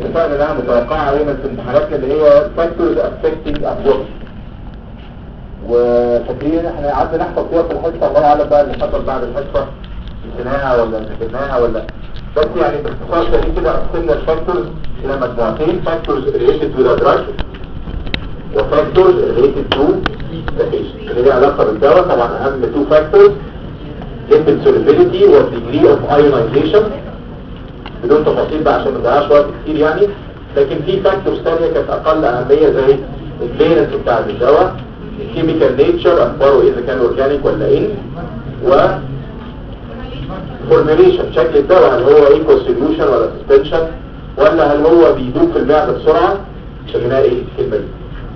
اتفقنا انها متوقعه دايما في امتحاناتنا اللي هي فاكتورز افكتنج absorption وفاكرين احنا قعدنا نحفظ فيها في الحصه الله اعلم بقى اللي حصل بعد الحصه نسيناها ولا ذاكرناها ولا بس يعني باختصار شديد كده قسمنا الفاكتورز الى مجموعتين فاكتورز ريليتد تو ذا دراج وفاكتورز ريليتد تو ذا patient اللي ليها علاقه بالدواء طبعا اهم تو فاكتورز lipid solubility والdegree of ionization بدون تفاصيل بقى عشان ما نضيعش وقت كتير يعني لكن في فاكتورز ثانيه كانت اقل اهميه زي الفيرنس بتاع الدواء الكيميكال نيتشر اخباره اذا كان اورجانيك ولا ان و فورميليشن شكل الدواء هل هو ايكو سوليوشن ولا سسبنشن ولا هل هو بيدوب في المعده بسرعه سميناها ايه الكلمه دي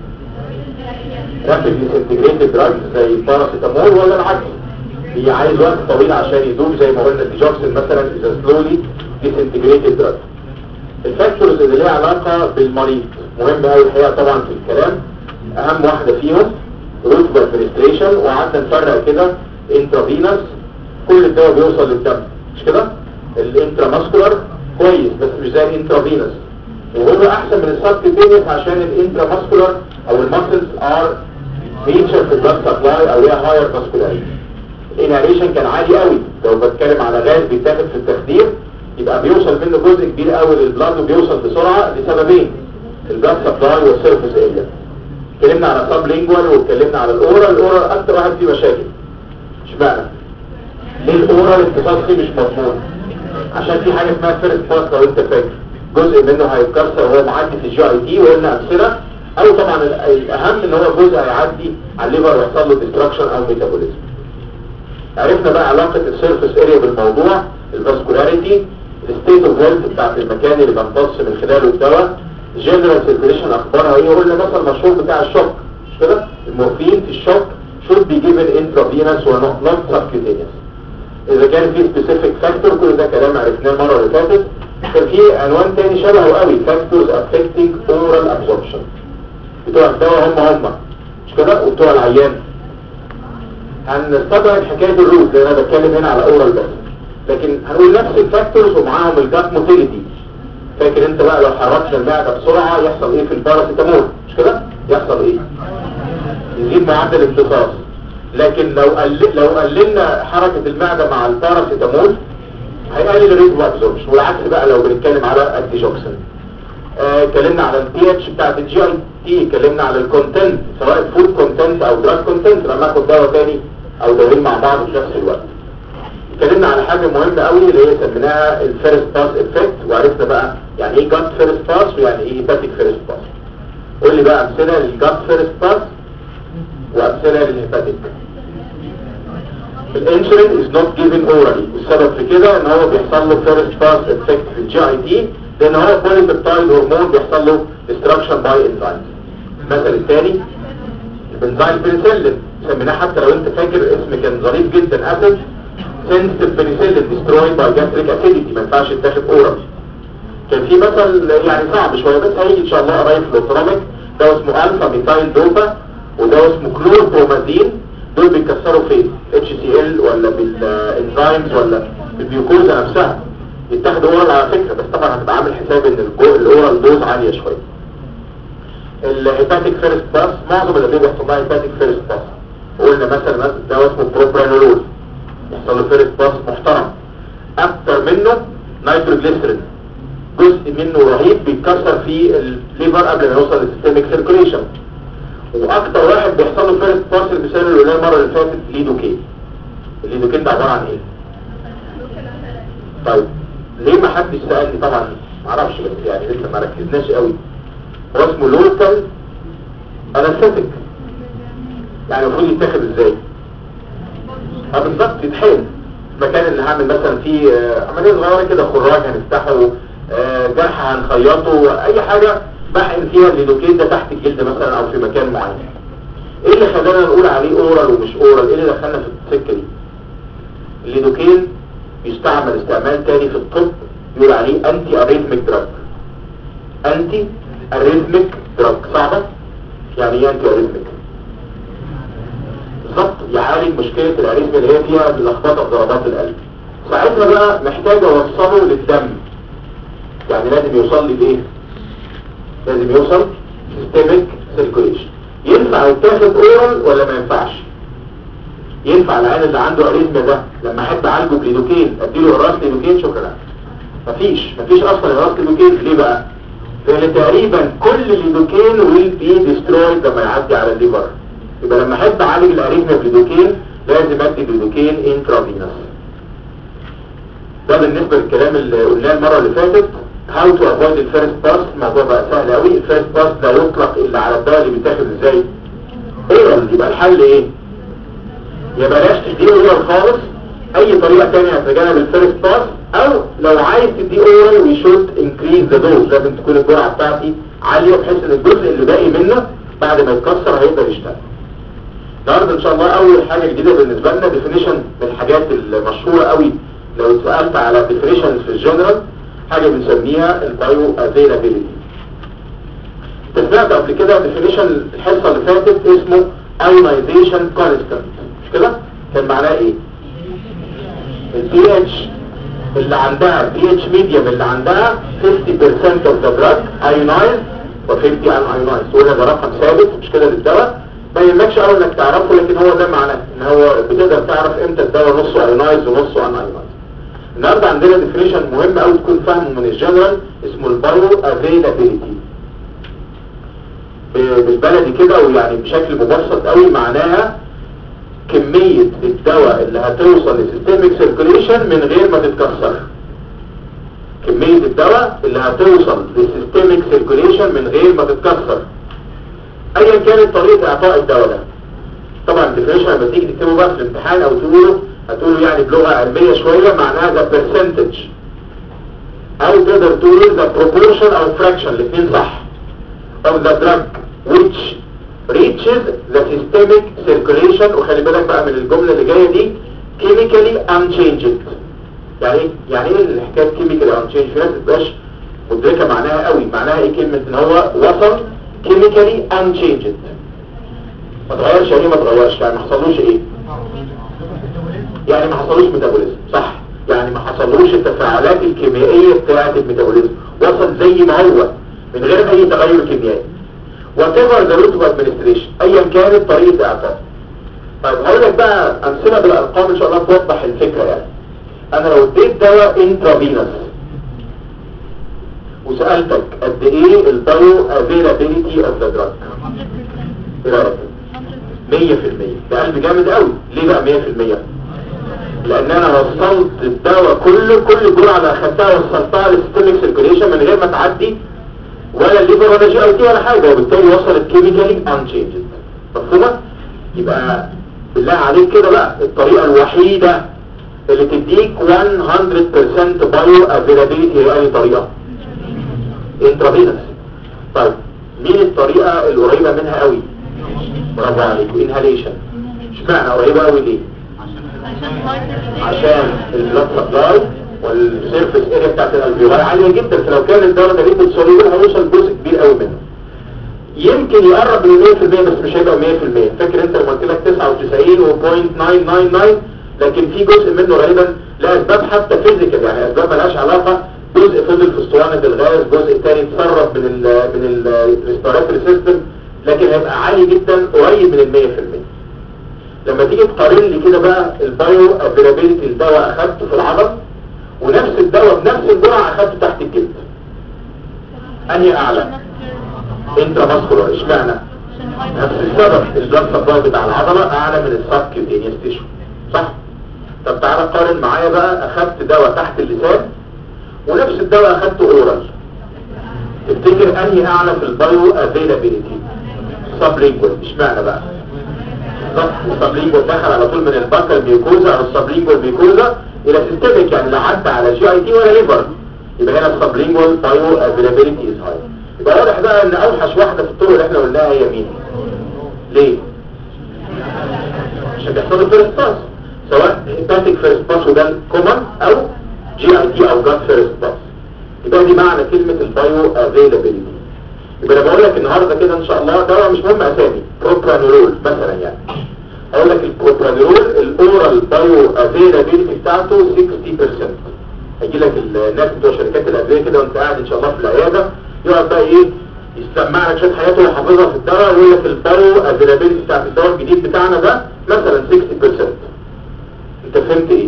رابيد ديسنتجريتد دراج زي الباراسيتامول ولا العكس هي عايز وقت طويل عشان يدوب زي ما قلنا الديجوكسين مثلا اذا سلولي ديسنتجريتد دراج الفاكتورز اللي ليها علاقه بالمريض مهم قوي الحقيقه طبعا في الكلام اهم واحده فيهم روت ادمنستريشن وقعدنا نفرق كده انترافينوس كل الدواء بيوصل للدم مش كده الانتراماسكولار كويس بس مش زي الانترافينوس وهو احسن من السبكتينيوس عشان الانتراماسكولار او الماسلز ار فيتشر في البلاد سبلاي او ليها هاير ماسكولاريتي الانهاليشن كان عالي قوي لو بتكلم على غاز بيتاخد في التخدير يبقى بيوصل منه جزء كبير قوي للبلاد وبيوصل بسرعه لسببين البلاد سبلاي والسيرفيس اريا اتكلمنا على سب لينجوال واتكلمنا على الاورال الاورال اكتر واحد فيه مشاكل اشمعنى ليه الاورال اتصال فيه مش مضمون عشان في حاجه اسمها فيرست باس لو انت فاكر جزء منه هيتكسر وهو معدي في الجي اي تي وقلنا امثله او طبعا الاهم ان هو جزء هيعدي على الليفر ويحصل له ديستراكشن او ميتابوليزم عرفنا بقى علاقه السيرفيس اريا بالموضوع الفاسكولاريتي الستيت اوف هيلث بتاعت المكان اللي بنبص من خلاله الدواء جنرال سيركيليشن اخبارها ايه قلنا مثلا المشروب بتاع الشوك مش كده المورفين في الشوك should be given intravenous و not not subcutaneous اذا كان في specific factor كل ده كلام عرفناه المره اللي فاتت كان في عنوان تاني شبهه قوي factors affecting oral absorption بتوع الدواء هم هم مش كده وبتوع العيان هنستبعد حكايه الروت لان انا بتكلم هنا على اورال بس لكن هنقول نفس الفاكتورز ومعاهم الجات موتيليتي فاكر انت بقى لو حركنا المعده بسرعه يحصل ايه في الباراسيتامول مش كده يحصل ايه يزيد معدل الامتصاص لكن لو قل... لو قللنا حركه المعده مع الباراسيتامول هيقلل الريت ابزوربشن والعكس بقى لو بنتكلم على الديجوكسين اتكلمنا آه على البي اتش بتاعت الجي اي تي اتكلمنا على الكونتنت سواء الفود كونتنت او دراج كونتنت لما اخد دواء تاني او دوايين مع بعض في نفس الوقت اتكلمنا على حاجه مهمه قوي اللي هي سميناها الفيرست باس افكت وعرفنا بقى يعني ايه جات فيرست باس ويعني ايه هيباتيك فيرست باس قول لي بقى امثله للجات فيرست باس وامثله للهيباتيك الانسولين از نوت جيفن اورالي والسبب في كده ان هو بيحصل له فيرست باس افكت في الجي اي تي لان هو بوليبيبتايد هرمون بيحصل له ديستراكشن باي انزايم المثل الثاني البنزايل بنسلين سميناه حتى لو انت فاكر اسم كان ظريف جدا اسيد sensitive penicillin destroyed by gastric acidity ما ينفعش يتاخد اورال كان في مثل يعني صعب شويه بس هيجي ان شاء الله قريب في الاوتونوميك ده اسمه الفا ميثايل دوبا وده اسمه كلوربرومازين دول بيتكسروا فين اتش سي ال ولا بالانزيمز ولا بالبيوكوزا نفسها يتاخد اورال على فكره بس طبعا هتبقى عامل حساب ان الاورال دوز عاليه شويه الهيباتيك فيرست باس معظم الادويه بيحصل لها هيباتيك فيرست باس قلنا مثلا ده اسمه بروبرانولول يحصل له فيرست باس محترم اكتر منه نيتروجليسرين جزء منه رهيب بيتكسر في الليفر قبل ما يوصل للسيستميك سيركوليشن واكتر واحد بيحصل له فيرست باس المثال اللي قلناه المره اللي فاتت ليدوكين الليدوكين ده عباره عن ايه طيب ليه ما حدش سالني طبعا معرفش بس يعني لسه ما ركزناش قوي هو اسمه لوكال انستيك يعني المفروض يتاخد ازاي اه بالظبط يتحقن المكان اللي هعمل مثلا فيه آه، عمليه صغيره كده خراج هنفتحه آه، جرح هنخيطه اي حاجه بحقن فيها الليدوكين ده تحت الجلد مثلا او في مكان معين ايه اللي خلانا نقول عليه اورال ومش اورال ايه اللي دخلنا في السكه دي الليدوكين يستعمل استعمال تاني في الطب يقول عليه انتي اريثميك دراج انتي اريثميك دراج صعبه يعني ايه انتي اريثميك بالظبط يعالج مشكلة الاريثميا اللي هي فيها لخبطة في ضربات القلب ساعتها بقى محتاج اوصله للدم يعني لازم يوصل لي بايه لازم يوصل سيستميك سيركوليشن ينفع يتاخد اورال ولا ما ينفعش ينفع العيان اللي عنده اريثميا ده لما احب اعالجه بليدوكين اديله اراس ليدوكين شكرا مفيش مفيش اصلا اراس ليدوكين ليه بقى لان تقريبا كل ليدوكين ويل بي ديسترويد لما يعدي على الليفر يبقى لما احب اعالج الاريثميا بليدوكين لازم ادي ليدوكين انترافينوس ده بالنسبه للكلام اللي قلناه المره اللي فاتت هاو تو افويد الفيرست باس الموضوع بقى سهل قوي الفيرست باس لا يطلق الا على الدواء اللي بيتاخد ازاي اورال يبقى الحل ايه يا بلاش تديه اورال خالص اي طريقه ثانيه هتتجنب الفيرست باس او لو عايز تديه اورال وي شود انكريز ذا دوز لازم تكون الجرعه بتاعتي عاليه بحيث ان الجزء اللي باقي منه بعد ما يتكسر هيقدر يشتغل النهارده ان شاء الله اول حاجه جديده بالنسبه لنا ديفينيشن من الحاجات المشهوره قوي لو اتسالت على ديفينيشنز في الجنرال حاجه بنسميها البايو افيلابيلتي سمعت قبل كده ديفينيشن الحصه اللي فاتت اسمه ايونايزيشن كونستانت مش كده كان معناه ايه البي اتش اللي عندها البي اتش ميديوم اللي عندها 50% of the drug ionized و50 unionized وهنا ده رقم ثابت مش كده للدواء ما يهمكش قوي انك تعرفه لكن هو ده معناه ان هو بتقدر تعرف امتى الدواء نصه ايونايزد ونصه unionized النهارده عندنا ديفينيشن مهم قوي تكون فاهمه من الجنرال اسمه البايو افيلابيلتي بالبلدي كده ويعني بشكل مبسط قوي معناها كمية الدواء اللي هتوصل لسيستميك سيركوليشن من غير ما تتكسر كمية الدواء اللي هتوصل لسيستميك سيركوليشن من غير ما تتكسر ايا كانت طريقة اعطاء الدواء ده طبعا الديفينيشن لما تيجي تكتبه بقى في الامتحان او تقوله هتقوله يعني بلغة علمية شوية معناها ده percentage او تقدر تقول ده proportion او fraction الاثنين صح of the drug which reaches the systemic circulation وخلي بالك بقى من الجملة اللي جاية دي chemically unchanged يعني ايه يعني ايه الحكاية chemically unchanged في ناس متبقاش مدركة معناها قوي معناها ايه كلمة ان هو وصل chemically unchanged ما تغيرش يعني ما تغيرش يعني ما حصلوش ايه يعني ما حصلوش ميتابوليزم صح يعني ما حصلوش التفاعلات الكيميائية بتاعة الميتابوليزم وصل زي ما هو من غير اي تغير كيميائي whatever the route of administration ايا كانت طريقة اعطاء طيب هقول لك بقى امثله بالارقام ان شاء الله توضح الفكره يعني انا لو اديت دواء انترافينوس وسالتك قد ايه البايو افيلابيلتي اوف ذا دراج ايه رايك 100% ده قلب جامد قوي ليه بقى 100% لان انا وصلت الدواء كله كل جرعه انا اخدتها وصلتها للسيستميك سيركوليشن من غير ما تعدي ولا الليفر ولا جي اي تي ولا حاجه وبالتالي وصلت كيميكالي انشينجد مفهومه يبقى بالله عليك كده بقى الطريقه الوحيده اللي تديك 100% بايو افيلابيلتي هي اي طريقه انترافينوس طيب مين الطريقه القريبه منها قوي برافو عليك انهاليشن اشمعنى قريبه قوي ليه عشان البلاد سبلاي والسيرفيس اريا بتاعت الالفيولاي عاليه جدا فلو كان الدواء ده ليكويد سوليبل هيوصل جزء كبير قوي منه يمكن يقرب من 100% بس مش هيبقى 100% فاكر انت لما قلت لك 99.999 لكن في جزء منه غالبا لاسباب حتى فيزيكال يعني اسباب مالهاش علاقه جزء فضل في اسطوانه الغاز جزء تاني اتسرب من ال من الريسبيراتوري سيستم لكن هيبقى عالي جدا قريب من ال 100% لما تيجي تقارن لي كده بقى البايو افيلابيلتي الدواء اخدته في العضل ونفس الدواء بنفس الجرعه اخدته تحت الجلد انهي اعلى انترافاسكولار اشمعنى نفس السبب البلاد سبلاي بتاع العضله اعلى من السب كيوتينيوس تيشو صح طب تعالى قارن معايا بقى اخدت دواء تحت اللسان ونفس الدواء اخدته اورال تفتكر انهي اعلى في البايو افيلابيلتي سبلينجوال اشمعنى بقى السبلينجوال دخل على طول من الباكال ميوكوزا او السبلينجوال ميوكوزا الى سيستميك يعني لا عدى على جي اي تي ولا ليفر يبقى هنا السبلينجوال بايو افيلابيلتي از هاي يبقى واضح بقى ان اوحش واحده في الطرق اللي احنا قلناها هي مين ليه عشان بيحصل له فيرست باس سواء هيباتيك فيرست باس وده الكومن او جي اي تي او جات فيرست باس يبقى دي معنى كلمه البايو افيلابيلتي يبقى انا بقول لك النهارده كده ان شاء الله دواء مش مهم اسامي بروبرانولول مثلا يعني اقول لك البروبرانولول الاورال بايو افيلابيلتي بتاعته 60% هيجي لك الناس بتوع شركات الادويه كده وانت قاعد ان شاء الله في العياده يقعد بقى ايه يسمع لك شويه حاجات هو حافظها في الدواء ويقول لك البايو افيلابيلتي بتاعت الدواء الجديد بتاعنا ده مثلا 60% انت فهمت ايه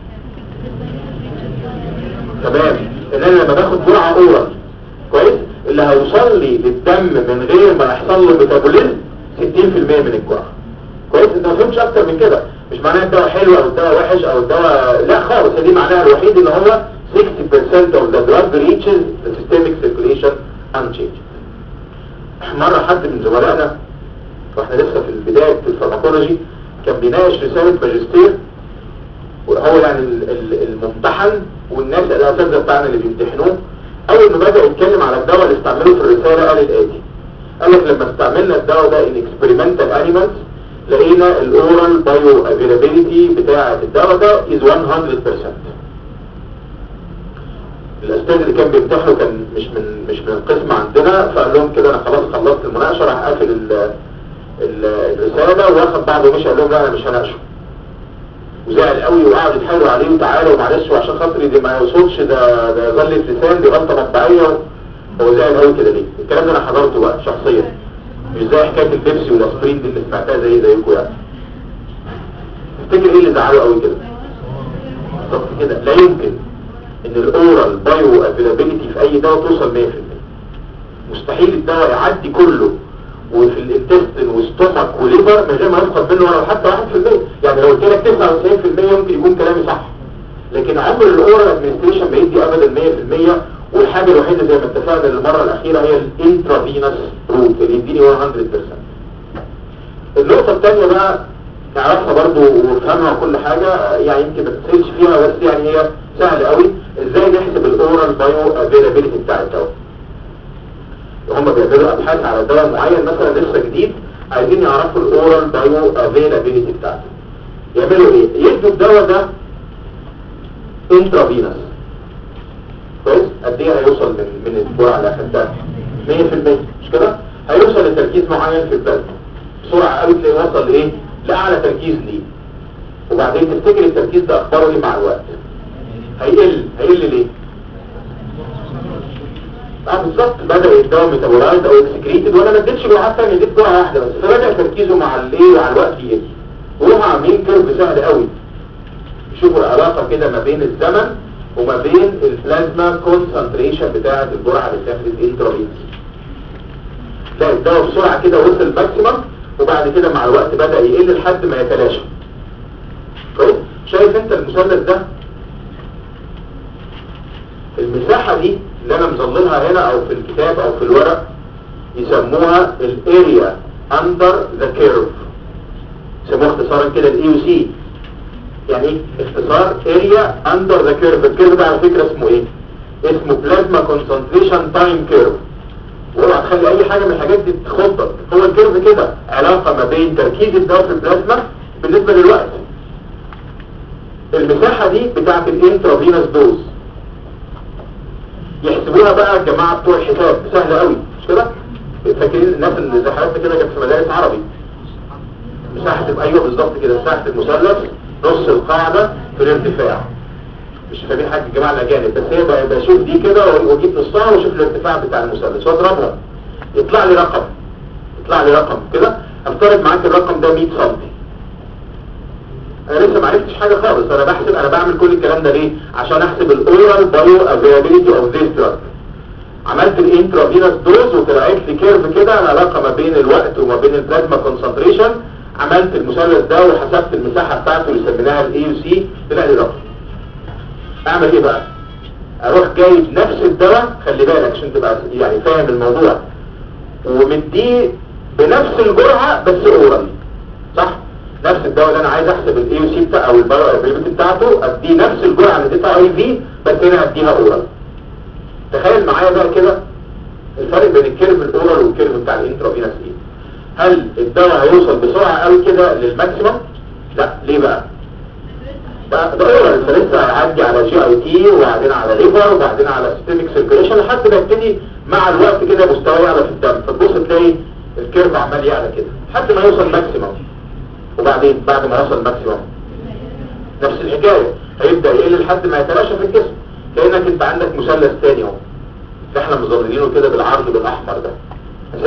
تمام ان انا لما باخد جرعه اورال كويس اللي هيوصل لي للدم من غير ما يحصل له ميتابوليزم 60% من الجرعه كويس انت ما فهمتش اكتر من كده مش معناها الدواء حلو او الدواء وحش او الدواء لا خالص دي معناها الوحيد ان هو 60% of the drug reaches the systemic circulation unchanged مرة حد من زملائنا واحنا لسه في البداية في الفارماكولوجي كان بيناقش رسالة ماجستير وهو يعني ال- ال- الممتحن والناس الاساتذه بتاعنا اللي بيمتحنوه اول ما بدأ يتكلم على الدواء اللي استعمله في الرسالة قال الاتي قال لك لما استعملنا الدواء ده in experimental animals لقينا الاورال بايو افيلابيلتي بتاعة الدواء ده is 100% الاستاذ اللي كان بيمتحنه كان مش من مش من القسم عندنا فقال لهم كده انا خلاص خلصت المناقشه راح قافل ال- ال- الرساله واخد بعضه ومشي قال لهم لا انا مش هناقشه وزعل قوي وقعد يتحايلوا عليه وتعالى ومعلش وعشان خاطري دي ما يوصلش ده ده غلة لسان دي غلطه مطبعيه هو زعل قوي كده ليه؟ الكلام ده انا حضرته بقى شخصيا مش زي حكايه البيبسي والاسبرين دي اللي سمعتها زي زيكم يعني تفتكر ايه اللي زعله قوي كده؟ بالظبط كده لا يمكن ان الاورال بايو افيلابيلتي في اي دواء توصل 100% مستحيل الدواء يعدي كله وفي الانتستين وستومك وليفر من غير ما يفقد منه ولو حتى 1% يعني لو قلت لك 99% يمكن يكون كلامي صح لكن عمر الاورال ادمنستريشن بيدي ابدا 100% والحاجه الوحيده زي ما اتفقنا المره الاخيره هي الانترافينوس روت اللي يديني 100% النقطه الثانيه بقى نعرفها برضو ونفهمها كل حاجة يعني يمكن ما تتسألش فيها بس يعني هي سهل قوي ازاي نحسب الاورال بايو افيلابيلتي بتاع الدواء هم بيعملوا ابحاث على دواء معين مثلا لسه جديد عايزين يعرفوا الاورال بايو افيلابيلتي بتاعته يعملوا ايه يدوا الدواء ده انترافينوس كويس قد ايه هيوصل من من الجرعه اللي اخدتها 100% مش كده هيوصل لتركيز معين في البلد بسرعه قوي تلاقيه وصل لايه لاعلى تركيز ليه وبعدين تفتكر التركيز ده اخباره ايه مع الوقت هيقل هيقل ليه اه بالظبط بدا يتداوم ميتابولايز او اكسكريتد وانا ما اديتش جرعات ثانيه اديت جرعه واحده بس فبدا تركيزه مع الايه مع الوقت يقل وهم عاملين كيرف سهل قوي شوفوا العلاقه كده ما بين الزمن وما بين البلازما كونسنتريشن بتاعه الجرعه اللي اتاخدت انترافينوس لا الدواء بسرعه كده وصل ماكسيمم وبعد كده مع الوقت بدأ يقل لحد ما يتلاشى كويس شايف انت المثلث ده المساحة دي اللي انا مظللها هنا او في الكتاب او في الورق يسموها الاريا اندر ذا كيرف يسموها اختصارا كده الاي او سي يعني ايه اختصار اريا اندر ذا كيرف الكيرف ده على فكرة اسمه ايه اسمه بلازما كونسنتريشن تايم كيرف اوعى تخلي اي حاجة من الحاجات دي تخضك هو الكيرف كده علاقة ما بين تركيز الدواء في البلازما بالنسبة للوقت المساحة دي بتاعت الانترافينوس دوز يحسبوها بقى الجماعة بتوع الحساب سهل قوي مش كده فاكرين الناس اللي زي حضرتك كده كانت في مدارس عربي مساحة ايوه بالظبط كده مساحة المثلث نص القاعدة في الارتفاع مش فاهمين حاجة الجماعة الأجانب بس هي بقى بشوف دي كده واجيب نصها واشوف الارتفاع بتاع المثلث واضربها يطلع لي رقم يطلع لي رقم كده افترض معاك الرقم ده 100 سم انا لسه ما عرفتش حاجة خالص انا بحسب انا بعمل كل الكلام ده ليه عشان احسب الاورال بايو افيلابيلتي اوف ذيس دراج عملت الانترافينوس دوز وطلعت لي كيرف كده العلاقة ما بين الوقت وما بين البلازما كونسنتريشن عملت المثلث ده وحسبت المساحة بتاعته اللي سميناها الاي يو سي طلع لي رقم اعمل ايه بقى اروح جايب نفس الدواء خلي بالك عشان تبقى يعني فاهم الموضوع ومديه بنفس الجرعة بس اورال صح نفس الدواء اللي انا عايز احسب الاي يو سي بتاع او البايو افيلابيلتي بتاعته اديه نفس الجرعة اللي اديتها اي في بس هنا اديها اورال تخيل معايا بقى كده الفرق بين الكيرف الاورال والكيرف بتاع الانترافينوس ايه هل الدواء هيوصل بسرعة قوي كده للماكسيمم لا ليه بقى ده ده اورال انت لسه هيعدي على جي اي تي وبعدين على ليفر وبعدين على سيستميك سيركيوليشن لحد ما يبتدي مع الوقت كده مستواه يعلى في الدم فتبص تلاقي الكيرف عمال يعلى كده لحد ما يوصل ماكسيمم وبعدين بعد ما يوصل ماكسيمم نفس الحكايه هيبدا يقل لحد ما يتلاشى في الجسم كانك انت عندك مثلث تاني اهو اللي احنا مظللينه كده بالعرض بالاحمر ده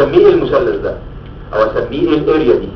اسميه ايه المثلث ده او اسميه ايه الاريا دي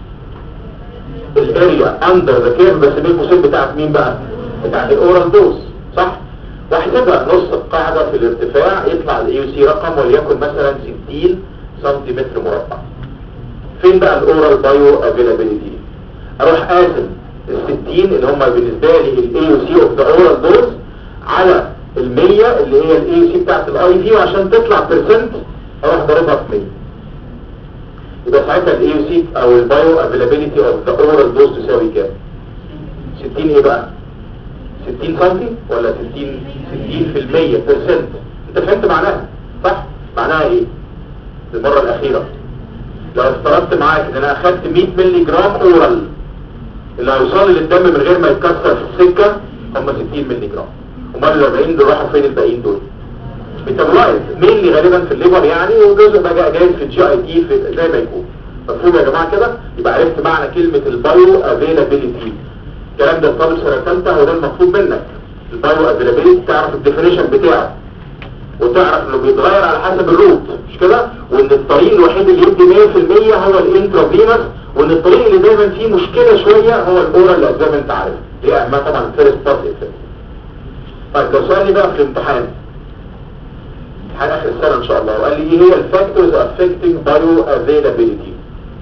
الاريا اندر ذا كيرف بس بالقوسين بتاعت مين بقى بتاعت الاورال دوز صح واحسبها نص القاعدة في الارتفاع يطلع الاي سي رقم وليكن مثلا 60 سنتيمتر مربع فين بقى الاورال بايو افيلابيليتي اروح قاسم ال 60 اللي هم بالنسبه لي الاي سي اوف ذا اورال دوز على ال 100 اللي هي الاي سي بتاعت الاي في وعشان تطلع بيرسنت اروح ضاربها في 100 يبقى ساعتها الاي سي او البايو افيلابيليتي اوف ذا اورال دوز تساوي كام 60 ايه بقى 60 سنتي ولا 60 60 في المية بيرسنت انت فهمت معناها صح معناها ايه المرة الاخيرة لو افترضت معاك ان انا اخدت 100 ملي جرام اورال اللي هيوصل لي للدم من غير ما يتكسر في السكة هم 60 ملي جرام امال ال 40 دول راحوا فين الباقيين دول ميتابولايز مينلي غالبا في الليفر يعني وجزء بقى جاي في الجي اي تي في زي ما يكون مفهوم يا جماعه كده يبقى عرفت معنى كلمه البايو افيلابيليتي الكلام ده طالب سنه ثالثه هو ده المطلوب منك البايو افيلابيليتي تعرف الديفينيشن بتاعه وتعرف انه بيتغير على حسب الروت مش كده وان الطريق الوحيد اللي يدي 100% هو الانترافينوس وان الطريق اللي دايما فيه مشكله شويه هو الاورال اللي زي ما انت عارف دي اهمها طبعا الفيرست بارت افكت طيب لو سالني بقى في الامتحان امتحان اخر السنه ان شاء الله وقال لي ايه هي الفاكتورز افكتنج بايو افيلابيليتي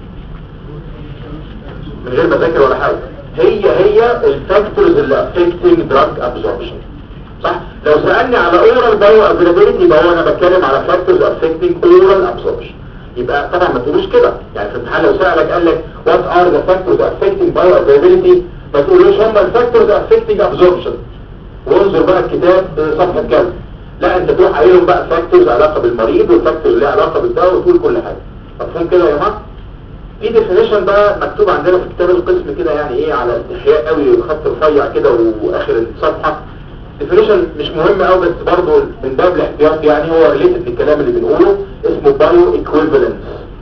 من غير ما اذاكر ولا حاجه هي هي الفاكتورز اللي افكتنج دراج ابزوربشن صح لو سالني على اورال بايو افيلابيليتي يبقى هو انا بتكلم على فاكتورز افكتنج اورال ابزوربشن يبقى طبعا ما تقولوش كده يعني في الامتحان لو سالك قال لك وات ار ذا فاكتورز افكتنج بايو افيلابيليتي ما تقولوش هم الفاكتورز افكتنج ابزوربشن وانظر بقى الكتاب صفحه كذا لا انت تروح عليهم بقى فاكتورز علاقه بالمريض والفاكتورز ليها علاقه بالدواء وتقول كل حاجه مفهوم كده يا جماعه في ديفينيشن بقى مكتوب عندنا في كتاب القسم كده يعني ايه على استحياء قوي خط رفيع كده واخر الصفحه ديفينيشن مش مهم قوي بس برضه من باب الاحتياط يعني هو ريليتد للكلام اللي بنقوله اسمه بايو ايكويفالنس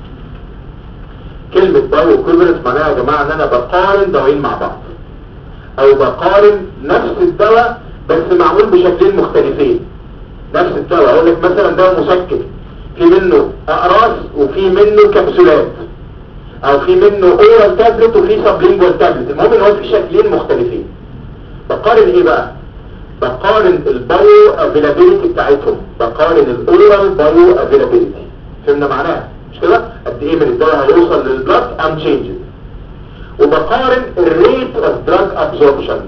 كلمه بايو ايكويفالنس معناها يا جماعه ان انا بقارن دوايين مع بعض او بقارن نفس الدواء بس معمول بشكلين مختلفين نفس الدواء اقول لك مثلا دواء مسكن في منه اقراص وفي منه كبسولات او في منه اورال تابلت وفي سبلينجوال تابلت المهم ان هو في شكلين مختلفين بقارن ايه بقى بقارن البايو افيلابيلتي بتاعتهم بقارن الاورال بايو افيلابيلتي فهمنا معناها مش كده قد ايه من الدواء هيوصل للبلاد انشينجد وبقارن الريت اوف دراج ابزوربشن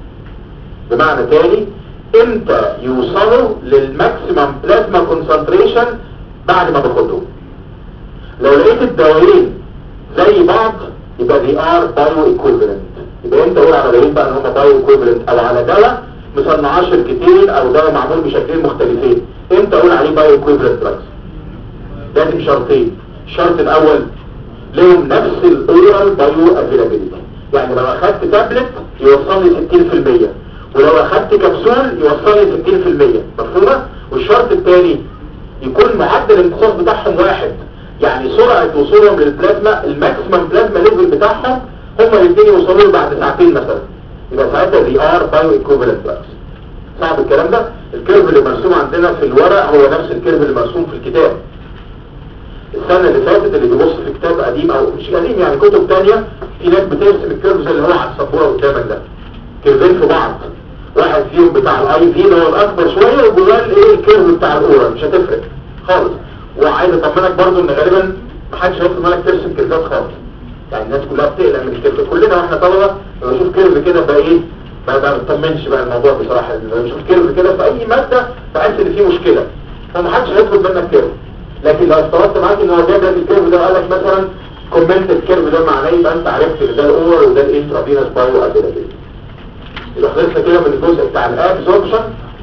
بمعنى تاني امتى يوصلوا للماكسيمم بلازما كونسنتريشن بعد ما باخدهم لو لقيت الدوايين زي بعض يبقى دي ار بايو ايكويفالنت يبقى انت قول على دوايين بقى ان هم بايو ايكويفالنت او على دواء مصنعاه شركتين او دواء معمول بشكلين مختلفين امتى اقول عليه بايو ايكويفالنت دراجز لازم شرطين الشرط الاول لهم نفس الاورال بايو افيلابيلتي يعني لو اخدت تابلت يوصل لي 60% ولو اخدت كبسول يوصل لي 60% مفهومه والشرط الثاني يكون معدل الامتصاص بتاعهم واحد يعني سرعة وصولهم للبلازما الماكسيمم بلازما ليفل بتاعهم هما الاثنين يوصلوا له بعد ساعتين مثلا يبقى ساعتها دي ار بايو ايكوفالنت دراجز صعب الكلام ده الكيرف اللي مرسوم عندنا في الورق هو نفس الكيرف اللي مرسوم في الكتاب السنة اللي فاتت اللي بيبص في كتاب قديم او مش قديم يعني كتب تانية في ناس بترسم الكيرف زي اللي هو على السبورة قدامك ده كيرفين في بعض واحد فيهم بتاع الاي في اللي هو الاكبر شوية وجواه الايه الكيرف بتاع الاورال مش هتفرق خالص وعايز اطمنك برضو ان غالبا محدش هيطلب منك ترسم كيرفات خالص يعني الناس كلها بتقلق من الكيرف كلنا واحنا طلبه لما نشوف كيرف كده بقى ايه ما ما بنطمنش بقى الموضوع بصراحه لما نشوف كيرف كده في اي ماده بحس ان في مشكله فمحدش هيطلب منك كيرف لكن لو افترضت معاك ان هو جايب لك الكيرف ده وقال لك مثلا كومنت الكيرف ده معناه يبقى انت عرفت ان ده الاور وده الانترافينوس بايو افيلابيلتي يبقى خلصنا كده من الجزء بتاع الابزوربشن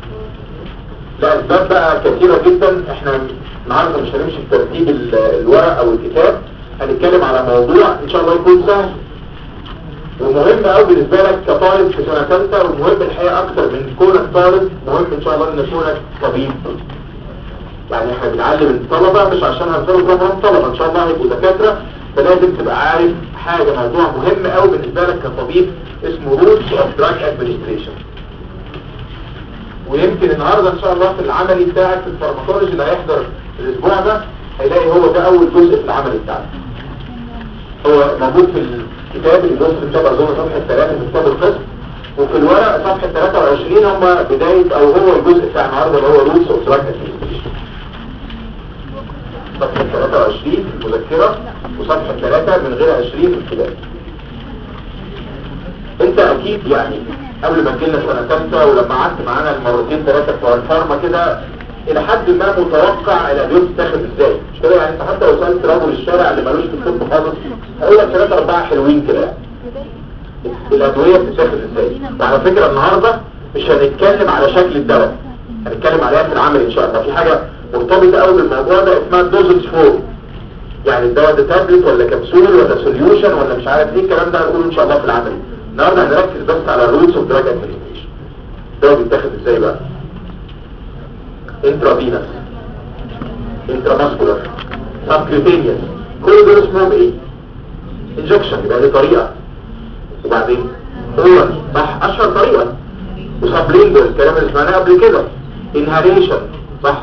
لاسباب بقى كثيره جدا احنا النهارده مش هنمشي في ترتيب ال- الورق او الكتاب هنتكلم على موضوع ان شاء الله يكون سهل ومهم قوي بالنسبه لك كطالب في سنه ثالثه ومهم الحقيقه اكتر من كونك طالب مهم ان شاء الله ان كونك طبيب يعني احنا بنعلم الطلبه مش عشان هنفرض طبعا طلبه ان شاء الله هيبقوا دكاتره فلازم تبقى عارف حاجه موضوع مهم قوي بالنسبه لك كطبيب اسمه روتس اوف دراج ادمنستريشن ويمكن النهارده ان شاء الله في العملي بتاعك في الفارماكولوجي اللي هيحضر الاسبوع ده هيلاقي هو ده اول جزء في العمل بتاعنا هو موجود في الكتاب اللي بص في كتاب اظن صفحه 3 في كتاب القسم وفي الورق صفحه 23 هم بدايه او هو الجزء بتاع النهارده اللي هو روتس اوف دراج ادمنستريشن صفحه 23 في المذكره وصفحه 3 من غير 20 في الكتاب انت اكيد يعني قبل ما تجينا سنه ثالثه ولما قعدت معانا المرتين ثلاثه بتوع الفارما كده الى حد ما متوقع الادويه بتتاخد ازاي مش كده يعني انت حتى لو سالت رجل الشارع اللي ملوش في الطب خالص هيقول لك ثلاثه اربعه حلوين كده يعني الادويه بتتاخد ازاي وعلى فكره النهارده مش هنتكلم على شكل الدواء هنتكلم عليها في العمل ان شاء الله في حاجه مرتبطه قوي بالموضوع ده اسمها دوزج فورم يعني الدواء ده تابلت ولا كبسول ولا سوليوشن ولا مش عارف ايه الكلام ده هنقوله ان شاء الله في العمل النهارده هنركز بس على الروتس اوف دراج ادمنستريشن الدواء بيتاخد ازاي بقى انترافينس انتراماسكولار سبكيوتينيوس كل دول اسمهم ايه انجكشن يبقى دي طريقه وبعدين اورال صح اشهر طريقه وسبلينجوال الكلام اللي سمعناه قبل كده انهاليشن صح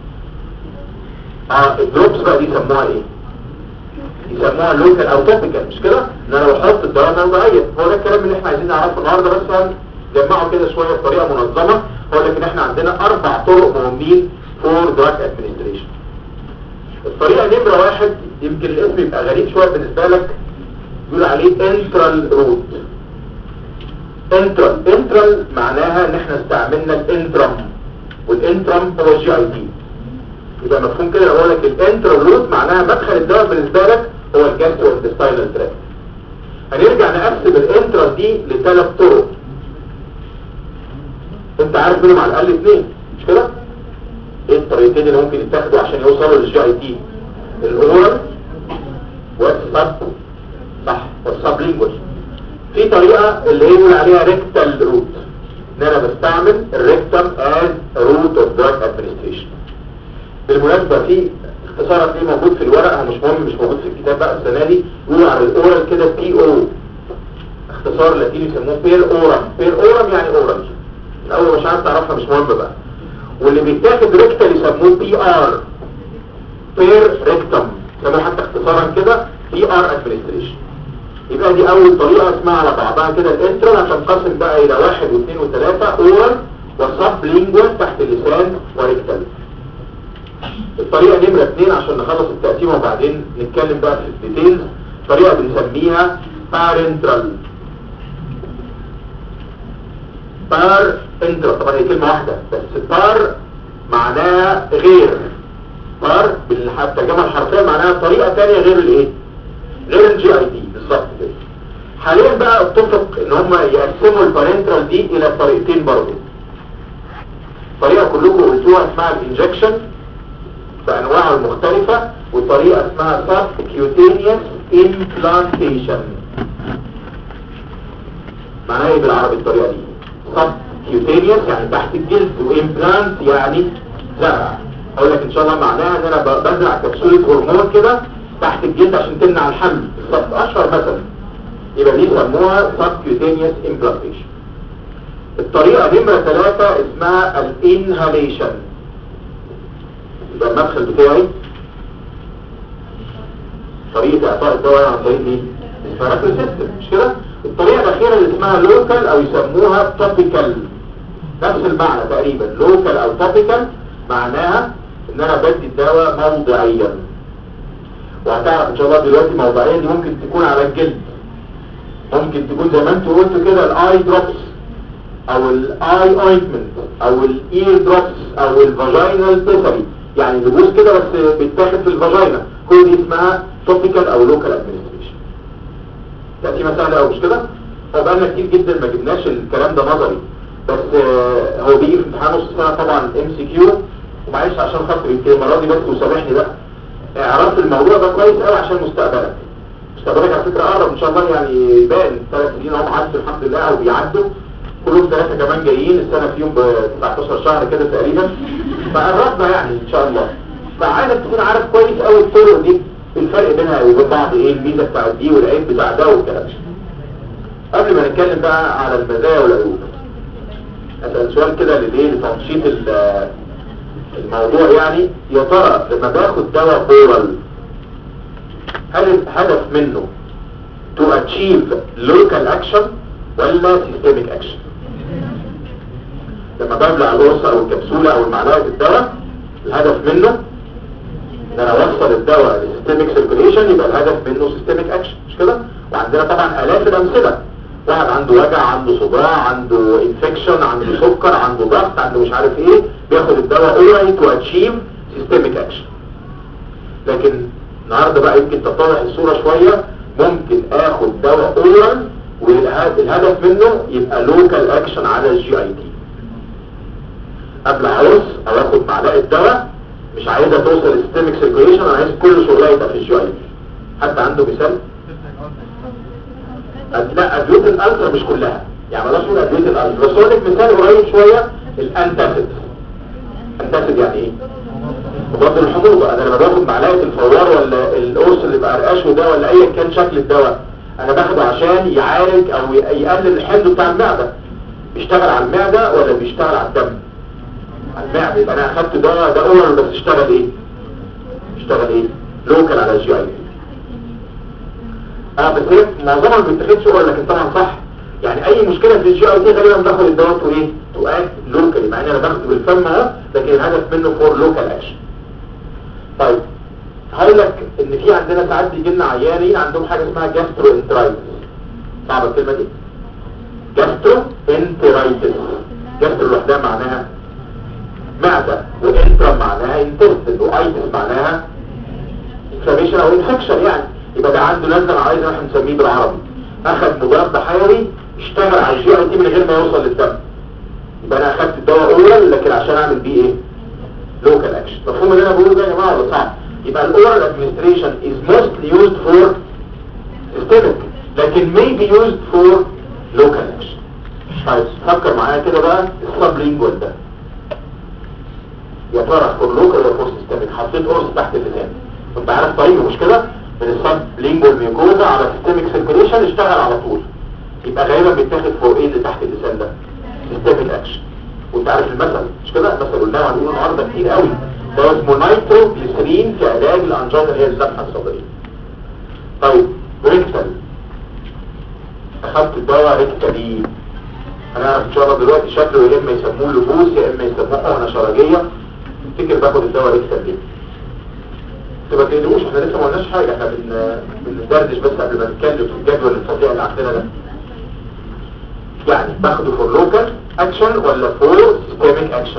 اه الدروبس بقى دي يسموها ايه يسموها لوكال او توبيكال مش كده ان انا بحط الدواء موضعيا هو ده الكلام اللي احنا عايزين نعرفه النهارده بس هنجمعه كده شويه بطريقه منظمه هو لكن احنا عندنا اربع طرق مهمين فور دراج ادمنستريشن الطريقه نمره واحد يمكن الاسم يبقى غريب شويه بالنسبه لك يقول عليه انترال روت انترال انترال معناها ان احنا استعملنا الانترم والانترم هو الجي اي تي يبقى مفهوم كده لو لك الانترال روت معناها مدخل الدواء بالنسبه لك هو الجاسترو انتستاينال تراك هنرجع نقسم الانترال دي لثلاث طرق انت عارف منهم على الاقل اثنين مش كده ايه الطريقتين اللي ممكن يتاخدوا عشان يوصلوا للجي اي تي الاورال والسب صح والسبلينجوال في طريقه اللي هي بيقول عليها ريكتال روت ان انا بستعمل الريكتم از روت اوف دراج ادمنستريشن بالمناسبه في اختصار هتلاقيه موجود في الورقه مش مهم مش موجود في الكتاب بقى السنه دي يقولوا على الاورال كده بي او اختصار لاتيني يسموه بير اورم بير اورم يعني اورال الاول مش عارف تعرفها مش مهم بقى واللي بيتاخد ريكتال يسموه بي ار بير ريكتم يسموه حتى اختصارا كده بي ار ادمنستريشن يبقى دي اول طريقه اسمها على بعضها كده الانترال هتنقسم بقى الى واحد واثنين وثلاثه اورال وسب لينجوال تحت اللسان وريكتال الطريقه نمره اثنين عشان نخلص التقسيمه وبعدين نتكلم بقى في الديتيلز طريقه بنسميها بارنترال بار انترا طبعا هي كلمة واحدة بس بار معناها غير بار بالترجمة الحرفية معناها طريقة تانية غير الايه غير الجي اي دي بالظبط كده حاليا بقى اتفق ان هم يقسموا البارنترال دي الى طريقتين برضه طريقة كلكم قلتوها اسمها الانجكشن بانواعه المختلفة وطريقة اسمها سب كيوتينيوس امبلانتيشن معناها ايه بالعربي الطريقة دي سب كيوتينيوس يعني تحت الجلد وامبلانت يعني زرع اقول لك ان شاء الله معناها ان انا بزرع كبسولة هرمون كده تحت الجلد عشان تمنع الحمل بالظبط اشهر مثلا يبقى دي يسموها سب كيوتينيوس امبلانتيشن الطريقة نمرة ثلاثة اسمها الانهاليشن يبقى المدخل بتاعي طريقة اعطاء الدواء عن طريق مين؟ الفراكل سيستم مش كده؟ الطريقة الأخيرة اللي اسمها لوكال أو يسموها توبيكال نفس المعنى تقريبا لوكال أو توبيكال معناها إن أنا بدي الدواء موضعيا وهتعرف إن شاء الله دلوقتي موضعيا دي ممكن تكون على الجلد ممكن تكون زي ما انتوا قلتوا كده الاي دروبس او الاي اوينتمنت او الاير دروبس او الفاجينال بيسري يعني لبوس كده بس بيتاخد في الفاجينا كل دي اسمها توبيكال او لوكال ادمنستريشن تقسيمه سهله قوي مش كده هو بقالنا كتير جدا ما جبناش الكلام ده نظري بس آه هو بيجي في امتحان نص سنه طبعا ام سي كيو ومعلش عشان خاطر يمكن المره دي بس وسامحني بقى اعرف الموضوع ده كويس قوي عشان مستقبلك مستقبلك على فكره اقرب ان شاء الله يعني يبان ثلاث سنين اهم عدوا الحمد لله او بيعدوا كلهم ثلاثه كمان جايين السنه فيهم ب 19 شهر كده تقريبا فقربنا يعني ان شاء الله فعايزك تكون عارف كويس قوي الطرق دي الفرق بينها وبين بعض ايه الميزه بتاعت دي والعيب بتاع ده والكلام ده قبل ما نتكلم بقى على المزايا والعيوب اسال سؤال كده للايه لتنشيط الموضوع يعني يا ترى لما باخد دواء اورال هل الهدف منه to achieve local action ولا systemic action لما ببلع القرصة او الكبسولة او المعلقة الدواء الهدف منه ان انا اوصل الدواء لسيستميك سيركوليشن يبقى الهدف منه سيستميك اكشن مش كده وعندنا طبعا الاف الامثله واحد عنده وجع عنده صداع عنده انفكشن عنده سكر عنده ضغط عنده مش عارف ايه بياخد الدواء اورالي تو اتشيف سيستميك اكشن لكن النهارده بقى يمكن تتضح الصوره شويه ممكن اخد دواء اورال والهدف منه يبقى لوكال اكشن على الجي اي تي قبل عاوز او اخد معلقه دواء مش عايزها توصل للسيستميك سيركوليشن انا عايز كل شغلها يبقى في الجي اي تي حد عنده مثال لا ادويه الالترا مش كلها يعني بلاش نقول ادويه الالترا بس اقول لك مثال قريب شويه الانتاسيد انتاسيد يعني ايه مضاد الحموضه انا لما باخد معلقه الفوار ولا القرص اللي بقرقشه ده ولا ايا كان شكل الدواء انا باخده عشان يعالج او يقلل الحمض بتاع المعده بيشتغل على المعده ولا بيشتغل على الدم على المعده يبقى انا اخدت دواء ده اورال بس اشتغل ايه اشتغل ايه لوكال على الجي اي اه بس هي معظمها ما بيتاخدش اورال لكن طبعا صح يعني اي مشكله في الجي اي تي غالبا باخد الدواء تو ايه تو اكت لوكالي مع ان انا باخده بالفم اهو لكن الهدف منه فور لوكال اكشن طيب هقول لك ان في عندنا ساعات بيجي لنا عيانين عندهم حاجه اسمها جاسترو انترايتس صعبه الكلمه دي جاسترو انترايتس جاسترو لوحدها معناها معده وانترا معناها انتستين وايتس معناها انفلاميشن او انفكشن يعني يبقى ده عنده نزله عايز احنا نسميه بالعربي اخذ مضاد حيوي اشتغل على الجي اي تي من غير ما يوصل للدم يبقى انا اخدت الدواء اورال لكن عشان اعمل بيه ايه لوكال اكشن مفهوم اللي انا بقوله ده يا جماعه ولا صعب يبقى الاورال ادمنستريشن is mostly used for systemic لكن may be used for local action طيب فكر معايا كده بقى السبلينجوال ده يا ترى فور لوكال ولا فور سيستميك حطيت قرص تحت اللسان كنت عارف طريقه مش كده من السب لينجوال ميوكوزا على سيستميك سيركوليشن اشتغل على طول يبقى غالبا بيتاخد فور ايه اللي تحت اللسان ده سيستميك اكشن وانت عارف المثل مش كده المثل قلناه هنقوله النهارده كتير قوي ده اسمه نايترو جليسرين في علاج الانجينا اللي هي الذبحه الصدريه طيب ريكتال اخدت الدواء ريكتالين هنعرف ان شاء الله دلوقتي شكله يا اما يسموه لبوس يا اما يسموه حقنه شرجيه تفتكر باخد الدواء ريكتال ليه ما تقلقوش احنا لسه ما قلناش حاجه احنا بن بندردش بس قبل ما نتكلم في الجدول الفظيع اللي عندنا ده يعني باخده فور لوكال اكشن ولا فور سيستميك اكشن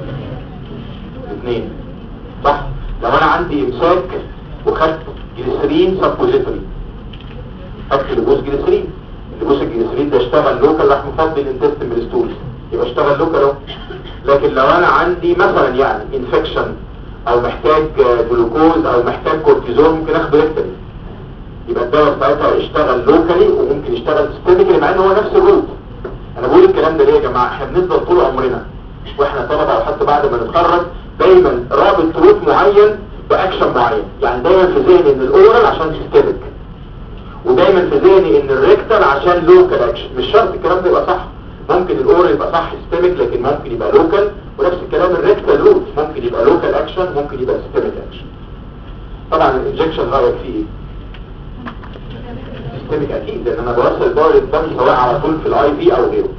اثنين صح لو انا عندي امساك وخدت جليسرين سبوزيتوري خدت لبوس جليسرين لبوس الجليسرين ده اشتغل لوكال راح مفضي الانتستين من الستول يبقى اشتغل لوكال اهو لكن لو انا عندي مثلا يعني انفكشن او محتاج جلوكوز او محتاج كورتيزون ممكن اخده ريكتالي يبقى الدواء ساعتها يشتغل لوكالي وممكن يشتغل سيستميكلي مع ان هو نفس الروت انا بقول الكلام ده ليه يا جماعه احنا بنفضل طول عمرنا واحنا طلبه او حتى بعد ما نتخرج دايما رابط روت معين باكشن معين يعني دايما في ذهني ان الاورال عشان سيستميك ودايما في ذهني ان الريكتال عشان لوكال اكشن مش شرط الكلام ده يبقى صح ممكن الاورال يبقى صح سيستميك لكن ممكن يبقى لوكال ونفس الكلام الريكتال روت ممكن يبقى لوكال اكشن ممكن يبقى سيستميك اكشن طبعا الانجكشن رايك فيه ايه سيستميك اكيد لان انا بوصل الدواء للدم سواء على طول في الاي في او غيره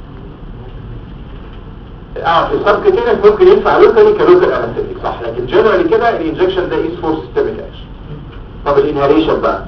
اه في السب كده ممكن ينفع لوكالي كلوكال انستيك صح لكن جنرالي كده الانجكشن ده از فور سيستميك اكشن طب الانهاليشن بقى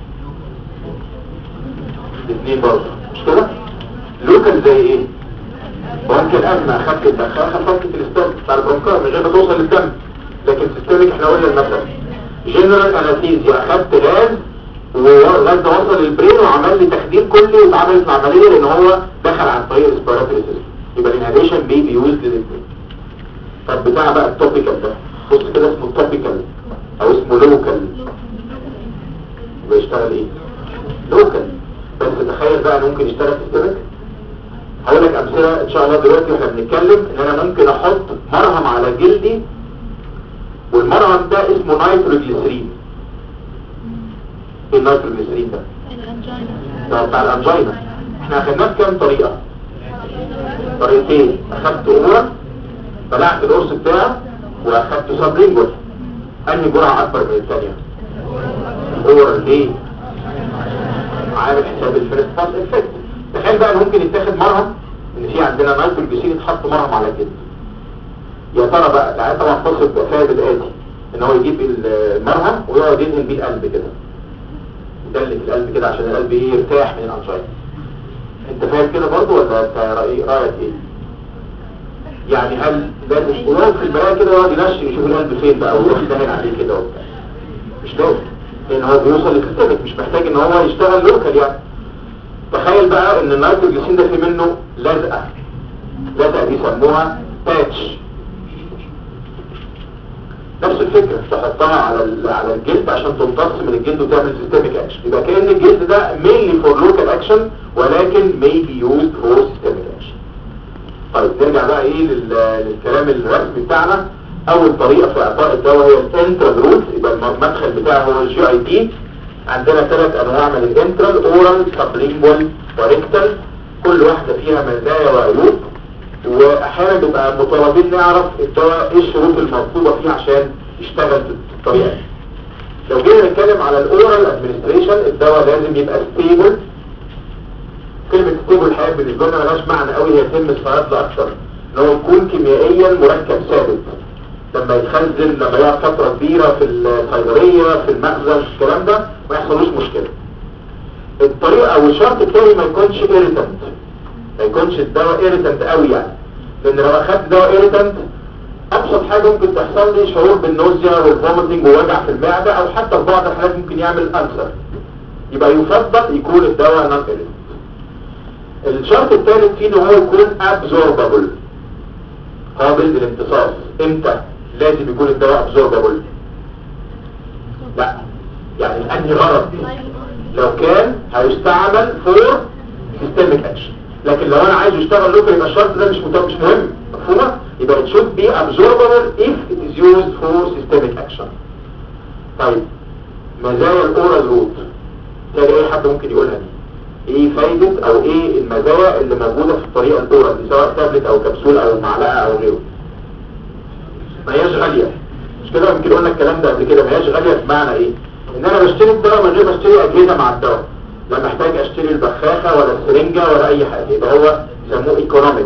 الاثنين برضه مش كده لوكال زي ايه ممكن ازمه اخدت الدخان خففت الاستاذ بتاع البرونكار من غير ما توصل للدم لكن سيستميك احنا قلنا المثل جنرال انستيزيا اخدت غاز والغاز ده وصل للبرين وعمل لي تخدير كلي واتعملت العمليه لان هو دخل عن طريق الريسبيراتوري سيستم يبقى الانهاليشن بي بيوز للاثنين طب بتاع بقى التوبيكال ده بص كده اسمه التوبيكال او اسمه لوكال يبقى يشتغل ايه لوكال بس تخيل بقى ممكن يشتغل سيستميك هقول لك امثله ان شاء الله دلوقتي واحنا بنتكلم ان انا ممكن احط مرهم على جلدي والمرهم ده اسمه نايتروجليسرين ايه النايتروجليسرين ده ده بتاع الانجينا احنا اخدناه بكام طريقه طريقتين اخدت امورا بلعت القرص بتاعه واخدته سبلينجوال انهي جرعه اكبر من الثانيه اورال ليه عامل حساب الفيرست باس افكت تخيل بقى ان ممكن يتاخد مرهم ان في عندنا نايتروجليسين يتحط مرهم على الجلد يا ترى بقى العيال طبعا تصل بفايد الاتي ان هو يجيب المرهم ويقعد يدهن بيه القلب كده يدلك القلب كده عشان القلب ايه يرتاح من الانشايت انت فاهم كده برضه ولا انت رأي رايك ايه يعني هل لازم ولو في المرايه كده يقعد ينشر يشوف القلب فين بقى ويروح يدهن عليه كده وبتاع مش لازم لان هو بيوصل للسيستمك مش محتاج ان هو يشتغل لوكال يعني تخيل بقى ان النيتروجليسين ده في منه لزقه لزقه دي يسموها باتش نفس الفكرة تحطها على على الجلد عشان تمتص من الجلد وتعمل سيستميك اكشن يبقى كأن الجلد ده mainly for local action ولكن may be used for systemic action طيب نرجع بقى ايه لل- للكلام الرسمي بتاعنا اول طريقة في اعطاء الدواء هي الانترال روت يبقى المدخل بتاعه هو الجي اي تي عندنا ثلاث انواع من الانترال اورال سبلينجوال وريكتال كل واحدة فيها مزايا وعيوب واحيانا بيبقى مطالبين نعرف الدواء ايه الشروط المطلوبة فيه عشان يشتغل بالطريقة دي لو جينا نتكلم على الاورال ادمنستريشن الدواء لازم يبقى ستيبل كلمة ستيبل الحقيقة بالنسبة لنا ملهاش معنى قوي هي تم استعراضها اكتر ان هو يكون كيميائيا مركب ثابت لما يتخزن لما يقعد فترة كبيرة في الصيدلية في المخزن في الكلام ده ما يحصلوش مشكلة الطريقة او الشرط التاني ما يكونش irritant ما يكونش الدواء irritant قوي يعني لان لو اخدت دواء irritant ابسط حاجة ممكن تحصل لي شعور بالنوزيا والفوميتنج ووجع في المعدة او حتى في بعض الحالات ممكن يعمل ألسر يبقى يفضل يكون الدواء نون irritant الشرط الثالث فيه ان هو يكون absorbable قابل للامتصاص امتى لازم يكون الدواء absorbable لا يعني لأنهي غرض لو كان هيستعمل فور systemic action لكن لو انا عايز يشتغل لوكال يبقى الشرط ده مش مط- مش مهم مفهومه يبقى it should be absorbable if it is used for systemic action طيب مزايا الاورال روت تلاقي اي حد ممكن يقولها دي ايه فايدة او ايه المزايا اللي موجودة في الطريقة الاورال دي سواء تابلت او كبسولة او معلقة او غيره ما هياش غالية مش كده يمكن قلنا الكلام ده قبل كده ما هياش غالية بمعنى ايه ان انا بشتري الدواء من غير ما اشتري اجهزة مع الدواء لا محتاج اشتري البخاخة ولا السرنجة ولا اي حاجة يبقى هو يسموه ايكونوميك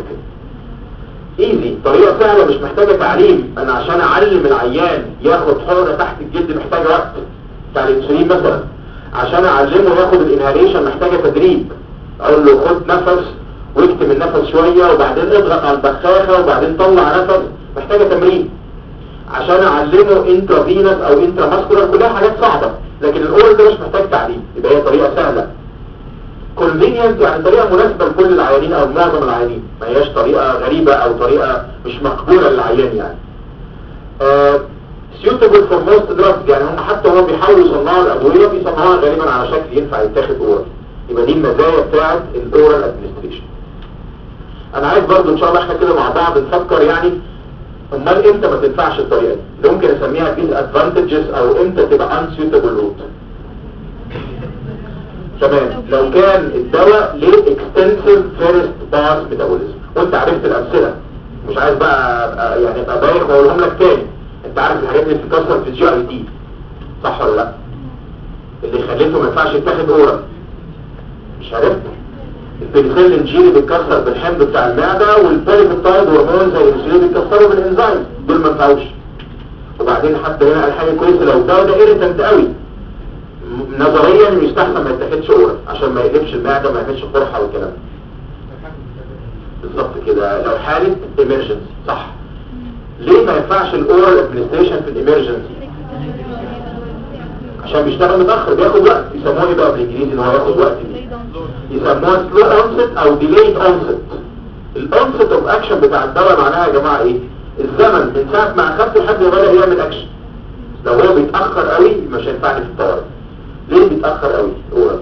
ايزي طريقة سهلة مش محتاجة تعليم انا عشان اعلم العيان ياخد حقنة تحت الجلد محتاجة وقت بتاع الانسولين مثلا عشان اعلمه ياخد الانهاليشن محتاجة تدريب اقول له خد نفس واكتم النفس شوية وبعدين اضغط على البخاخة وبعدين طلع نفس محتاجة تمرين عشان اعلمه انترافينس او انتراماسكولار كلها حاجات صعبة لكن الاورال ده مش محتاج تعليم يبقى هي طريقة سهلة convenient يعني طريقة مناسبة لكل العيانين او معظم العيانين ما هياش طريقة غريبة او طريقة مش مقبولة للعيان يعني آه، suitable for most drugs يعني هم حتى هم بيحاولوا يصنعوا الادوية بيصنعوها غالبا على شكل ينفع يتاخد اورال يبقى دي المزايا بتاعت الاورال ادمنستريشن انا عايز برضو ان شاء الله احنا كده مع بعض نفكر يعني امال امتى ما تنفعش الطريقة دي اللي ممكن اسميها disadvantages او امتى تبقى unsuitable route تمام لو كان الدواء ليه extensive first pass metabolism وانت عرفت الامثله مش عايز بقى أبقى- يعني ابقى بايخ واقولهم لك تاني انت عارف الحاجات اللي بتتكسر في الجي اي تي صح ولا لا اللي خليته ما ينفعش يتاخد اورال مش عرفت البنسلين جي اللي بيتكسر بالحمض بتاع المعده والبوليبيبتايد هرمون زي الانسولين بيتكسروا بالانزيم دول ما ينفعوش وبعدين حتى هنا قال حاجه كويسه لو الدواء ده ايريتنت قوي م- نظريا يستحسن ما يتاخدش اورال عشان ما يقلبش المعده ما يعملش قرحه والكلام ده بالظبط كده لو حالة emergency صح ليه ما ينفعش الاورال ادمنستريشن في الامرجنسي عشان بيشتغل متأخر بياخد وقت يسموه ايه بقى بالانجليزي ان هو ياخد وقت دي يسموها سلو اونست او ديليد اونست الاونست اوف اكشن بتاع الدواء معناها يا جماعه ايه الزمن من ساعه ما اخدته لحد ما بدا يعمل اكشن لو هو بيتاخر قوي مش هينفعني في الطوارئ ليه بيتاخر قوي اورال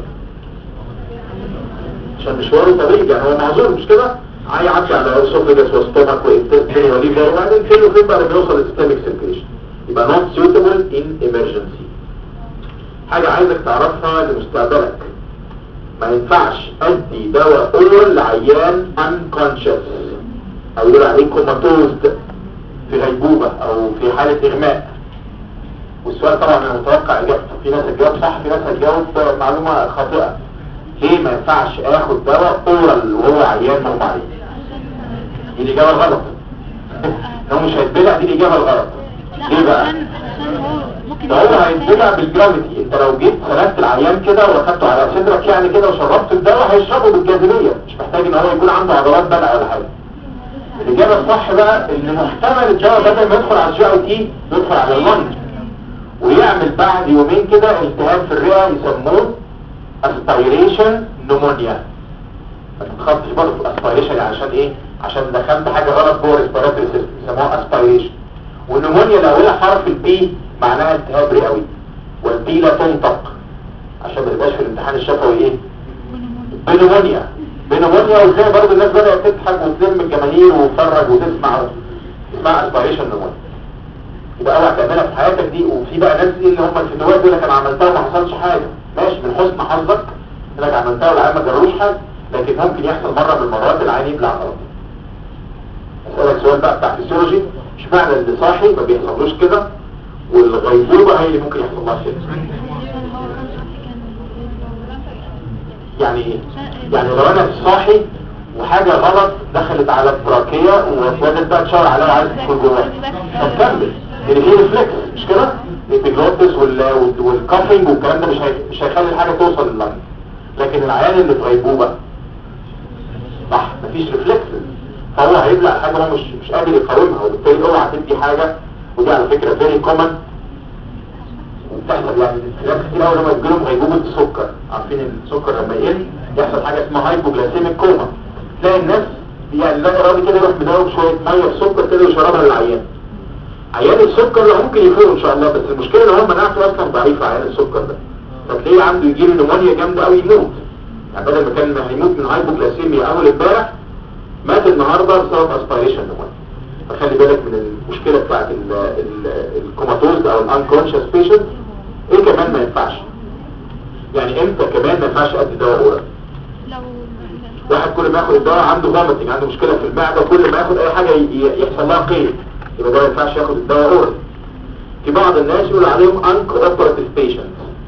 عشان مشواره طويل يعني هو معذور مش كده هيعدي على اسوفيجاس وستومك وانتستين وليفر وبعدين فين وفين بقى بيوصل للسيستميك سيركيشن يبقى not suitable in emergency حاجة عايزك تعرفها لمستقبلك ما ينفعش ادي دواء اورال لعيان unconscious او يقول عليه كوماتوزد في غيبوبة او في حالة اغماء والسؤال طبعا انا متوقع اجابته في ناس هتجاوب صح في ناس هتجاوب معلومة خاطئة ليه ما ينفعش اخد دواء اورال وهو عيان مغمى عليه دي الاجابة الغلط لو مش هيتبلع دي الاجابة الغلط ليه بقى عشان عشان هو ممكن ده هو هيتبلع بالجرافيتي انت لو جيت سندت العيان كده واخدته على صدرك يعني كده وشربت الدواء هيشربه بالجاذبية مش محتاج ان هو يكون عنده عضلات بلع ولا حاجة الإجابة الصح بقى إن محتمل الدواء بدل ما يدخل على الجي أو تي يدخل على اللنج ويعمل بعد يومين كده التهاب في الرئة يسموه اسبيريشن نمونيا ما تتخطش برضه اسبيريشن عشان ايه؟ عشان دخلت حاجة غلط جوه الريسبيراتوري سيستم يسموها اسبيريشن والنمونيا لو هي حرف البي معناها التهاب رئوي والبي لا تنطق عشان ما تبقاش في الامتحان الشفوي ايه؟ بنمونيا بنمونيا وازاي برضه الناس بدأت تضحك وتلم الجماهير وتتفرج وتسمع اسمها اسبيريشن نمونيا يبقى اوعى تعملها في حياتك دي وفي بقى ناس دي اللي هم الفتوات يقول لك انا عملتها وما حصلش حاجه ماشي من حسن حظك انك عملتها والعيال ما جروش حاجه لكن ممكن يحصل مره من المرات العيان يبلع غلط اسالك سؤال بقى بتاع فيسيولوجي اشمعنى اللي صاحي ما بيحصلوش كده والغيبوبه هي اللي ممكن يحصل لها كده يعني ايه يعني لو انا صاحي وحاجة غلط دخلت على التراكية وابتدت بقى تشاور عليها وعايز تدخل جواها هتكمل اللي فيه ريفلكس مش كده الابيجلوتس والكافينج والكلام ده مش هي... مش هيخلي الحاجة توصل لللنج لكن العيان اللي في غيبوبة صح مفيش ريفلكس فهو هيبلع حاجة هو مش مش قادر يقاومها وبالتالي اوعى تدي حاجة ودي على فكرة فيري كومن بتحصل يعني ناس كتير قوي لما يجيلهم غيبوبة السكر عارفين السكر لما يقل يحصل حاجة اسمها هايبوجلاسيميك كوما تلاقي الناس يعني لا ارادي كده يروح مدوب شوية مية بسكر كده ويشربها للعيان عيان السكر ده ممكن يفوق ان شاء الله بس المشكلة ان هو مناعته اصلا ضعيفة عيان السكر ده فتلاقيه عنده يجيله نمونيا جامدة قوي يموت يعني بدل ما كان هيموت من هايبوجلاسيميا اول امبارح مات النهارده بسبب اسبيريشن نمونيا فخلي بالك من المشكلة بتاعت الكوماتوز او الانكونشس بيشنت ايه كمان ما ينفعش يعني امتى كمان ما ينفعش ادي دواء اورال لو واحد كل ما ياخد الدواء عنده فوميتنج عنده مشكلة في المعدة كل ما ياخد اي حاجة ي- يحصل لها قيد يبقى ده ما ينفعش ياخد الدواء اورال في بعض الناس يقول عليهم انكوبراتيف بيشنت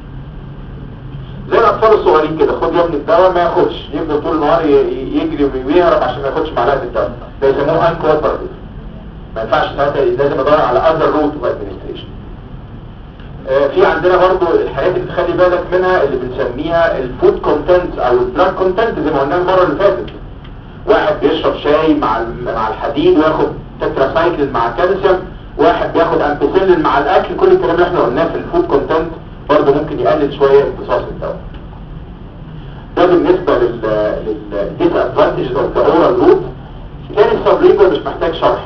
زي الاطفال الصغيرين كده خد يا ابني الدواء ما ياخدش يفضل طول النهار ي- ي- يجري ويهرب عشان ما ياخدش معلقه الدواء ده يسموه انكوبراتيف ما ينفعش ساعتها لازم ادور على اذر روت اوف ادمنستريشن في عندنا برضو الحاجات اللي تخلي بالك منها اللي بنسميها الفود كونتنت او الدراج كونتنت زي ما قلنا المره اللي فاتت واحد بيشرب شاي مع ال- مع الحديد وياخد تتراسايكلين مع كالسيوم واحد بياخد امبيسيلين مع الاكل كل الكلام اللي احنا قلناه في الفود كونتنت برضو ممكن يقلل شويه امتصاص الدواء ده بالنسبه لل للديس ادفانتج اوف ذا اورال روت تاني السبلينجوال مش محتاج شرح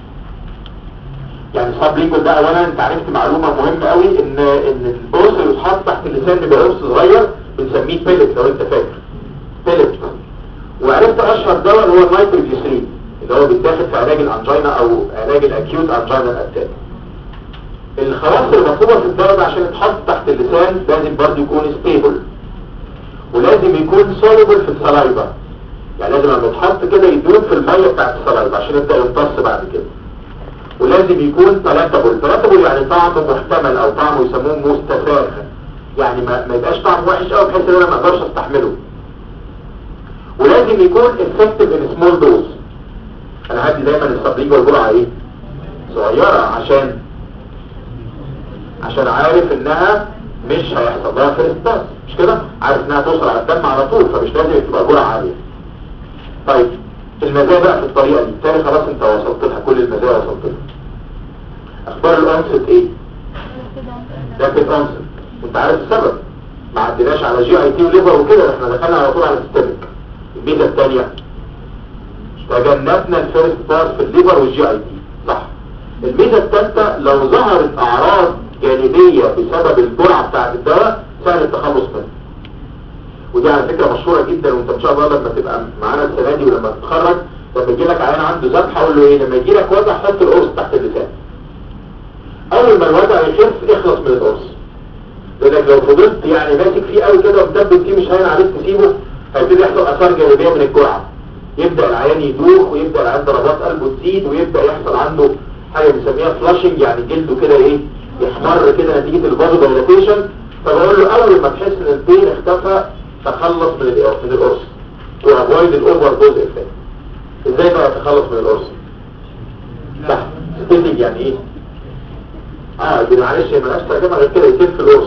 يعني السبلينجوال ده اولا انت عرفت معلومه مهمه قوي ان ان القرص اللي بيتحط تحت اللسان بيبقى قرص صغير بنسميه بيلت لو انت فاكر بيلت وعرفت اشهر دواء اللي هو النيتروجليسرين اللي هو بيتاخد في علاج الانجينا او علاج الاكيوت انجينا اتاك الخواص المطلوبه في الدواء ده عشان يتحط تحت اللسان لازم برضه يكون ستيبل ولازم يكون سوليبل في السلايفا يعني لازم لما يتحط كده يدوب في الميه بتاعت السلايفا عشان يبدا يمتص بعد كده ولازم يكون بلاتابل بلاتابل يعني طعمه محتمل او طعمه يسموه مستساغ يعني ما, ما يبقاش طعمه وحش قوي بحيث ان انا ما اقدرش استحمله ولازم يكون effective in small dose انا هدي دايما السبلينجوال والجرعه ايه صغيره عشان عشان عارف انها مش هيحصل لها فيرست باس مش كده عارف انها توصل على الدم على طول فمش لازم تبقى جرعه عاليه طيب المزايا بقى في الطريقه دي بالتالي خلاص انت وصلت لها كل المزايا وصلت لها اخبار الانست ايه رابيد انست وانت عارف السبب ما عديناش على جي اي تي وليفر وكده احنا دخلنا على طول على السيستمك الميزه الثانيه تجنبنا الفيرست باس في الليفر والجي اي تي صح الميزه الثالثه لو ظهرت اعراض جانبيه بسبب الجرعه بتاعه الدواء سهل التخلص منها ودي على فكره مشهوره جدا وانت ان شاء الله لما تبقى معانا السنه دي ولما تتخرج لما يجي لك عيان عنده ذبحه اقول له ايه لما يجي لك وجع حط القرص تحت اللسان اول ما الوجع يخف اخلص من القرص لانك لو فضلت يعني ماسك فيه قوي كده ومثبت فيه مش هين عليك تسيبه هيبتدي يحصل اثار جانبيه من الجرعه يبدا العيان يدوخ ويبدا العيان ضربات قلبه تزيد ويبدا يحصل عنده حاجه بنسميها فلاشنج يعني جلده كده ايه يحمر كده نتيجه الفازو دايلاتيشن فبقول له اول ما تحس ان البين اختفى تخلص من ال من القرص to avoid الاوفر دوز افكت ازاي بقى تخلص من القرص تحت ستيلنج يعني ايه اه دي معلش هي مالهاش ترجمه غير كده يتم في القرص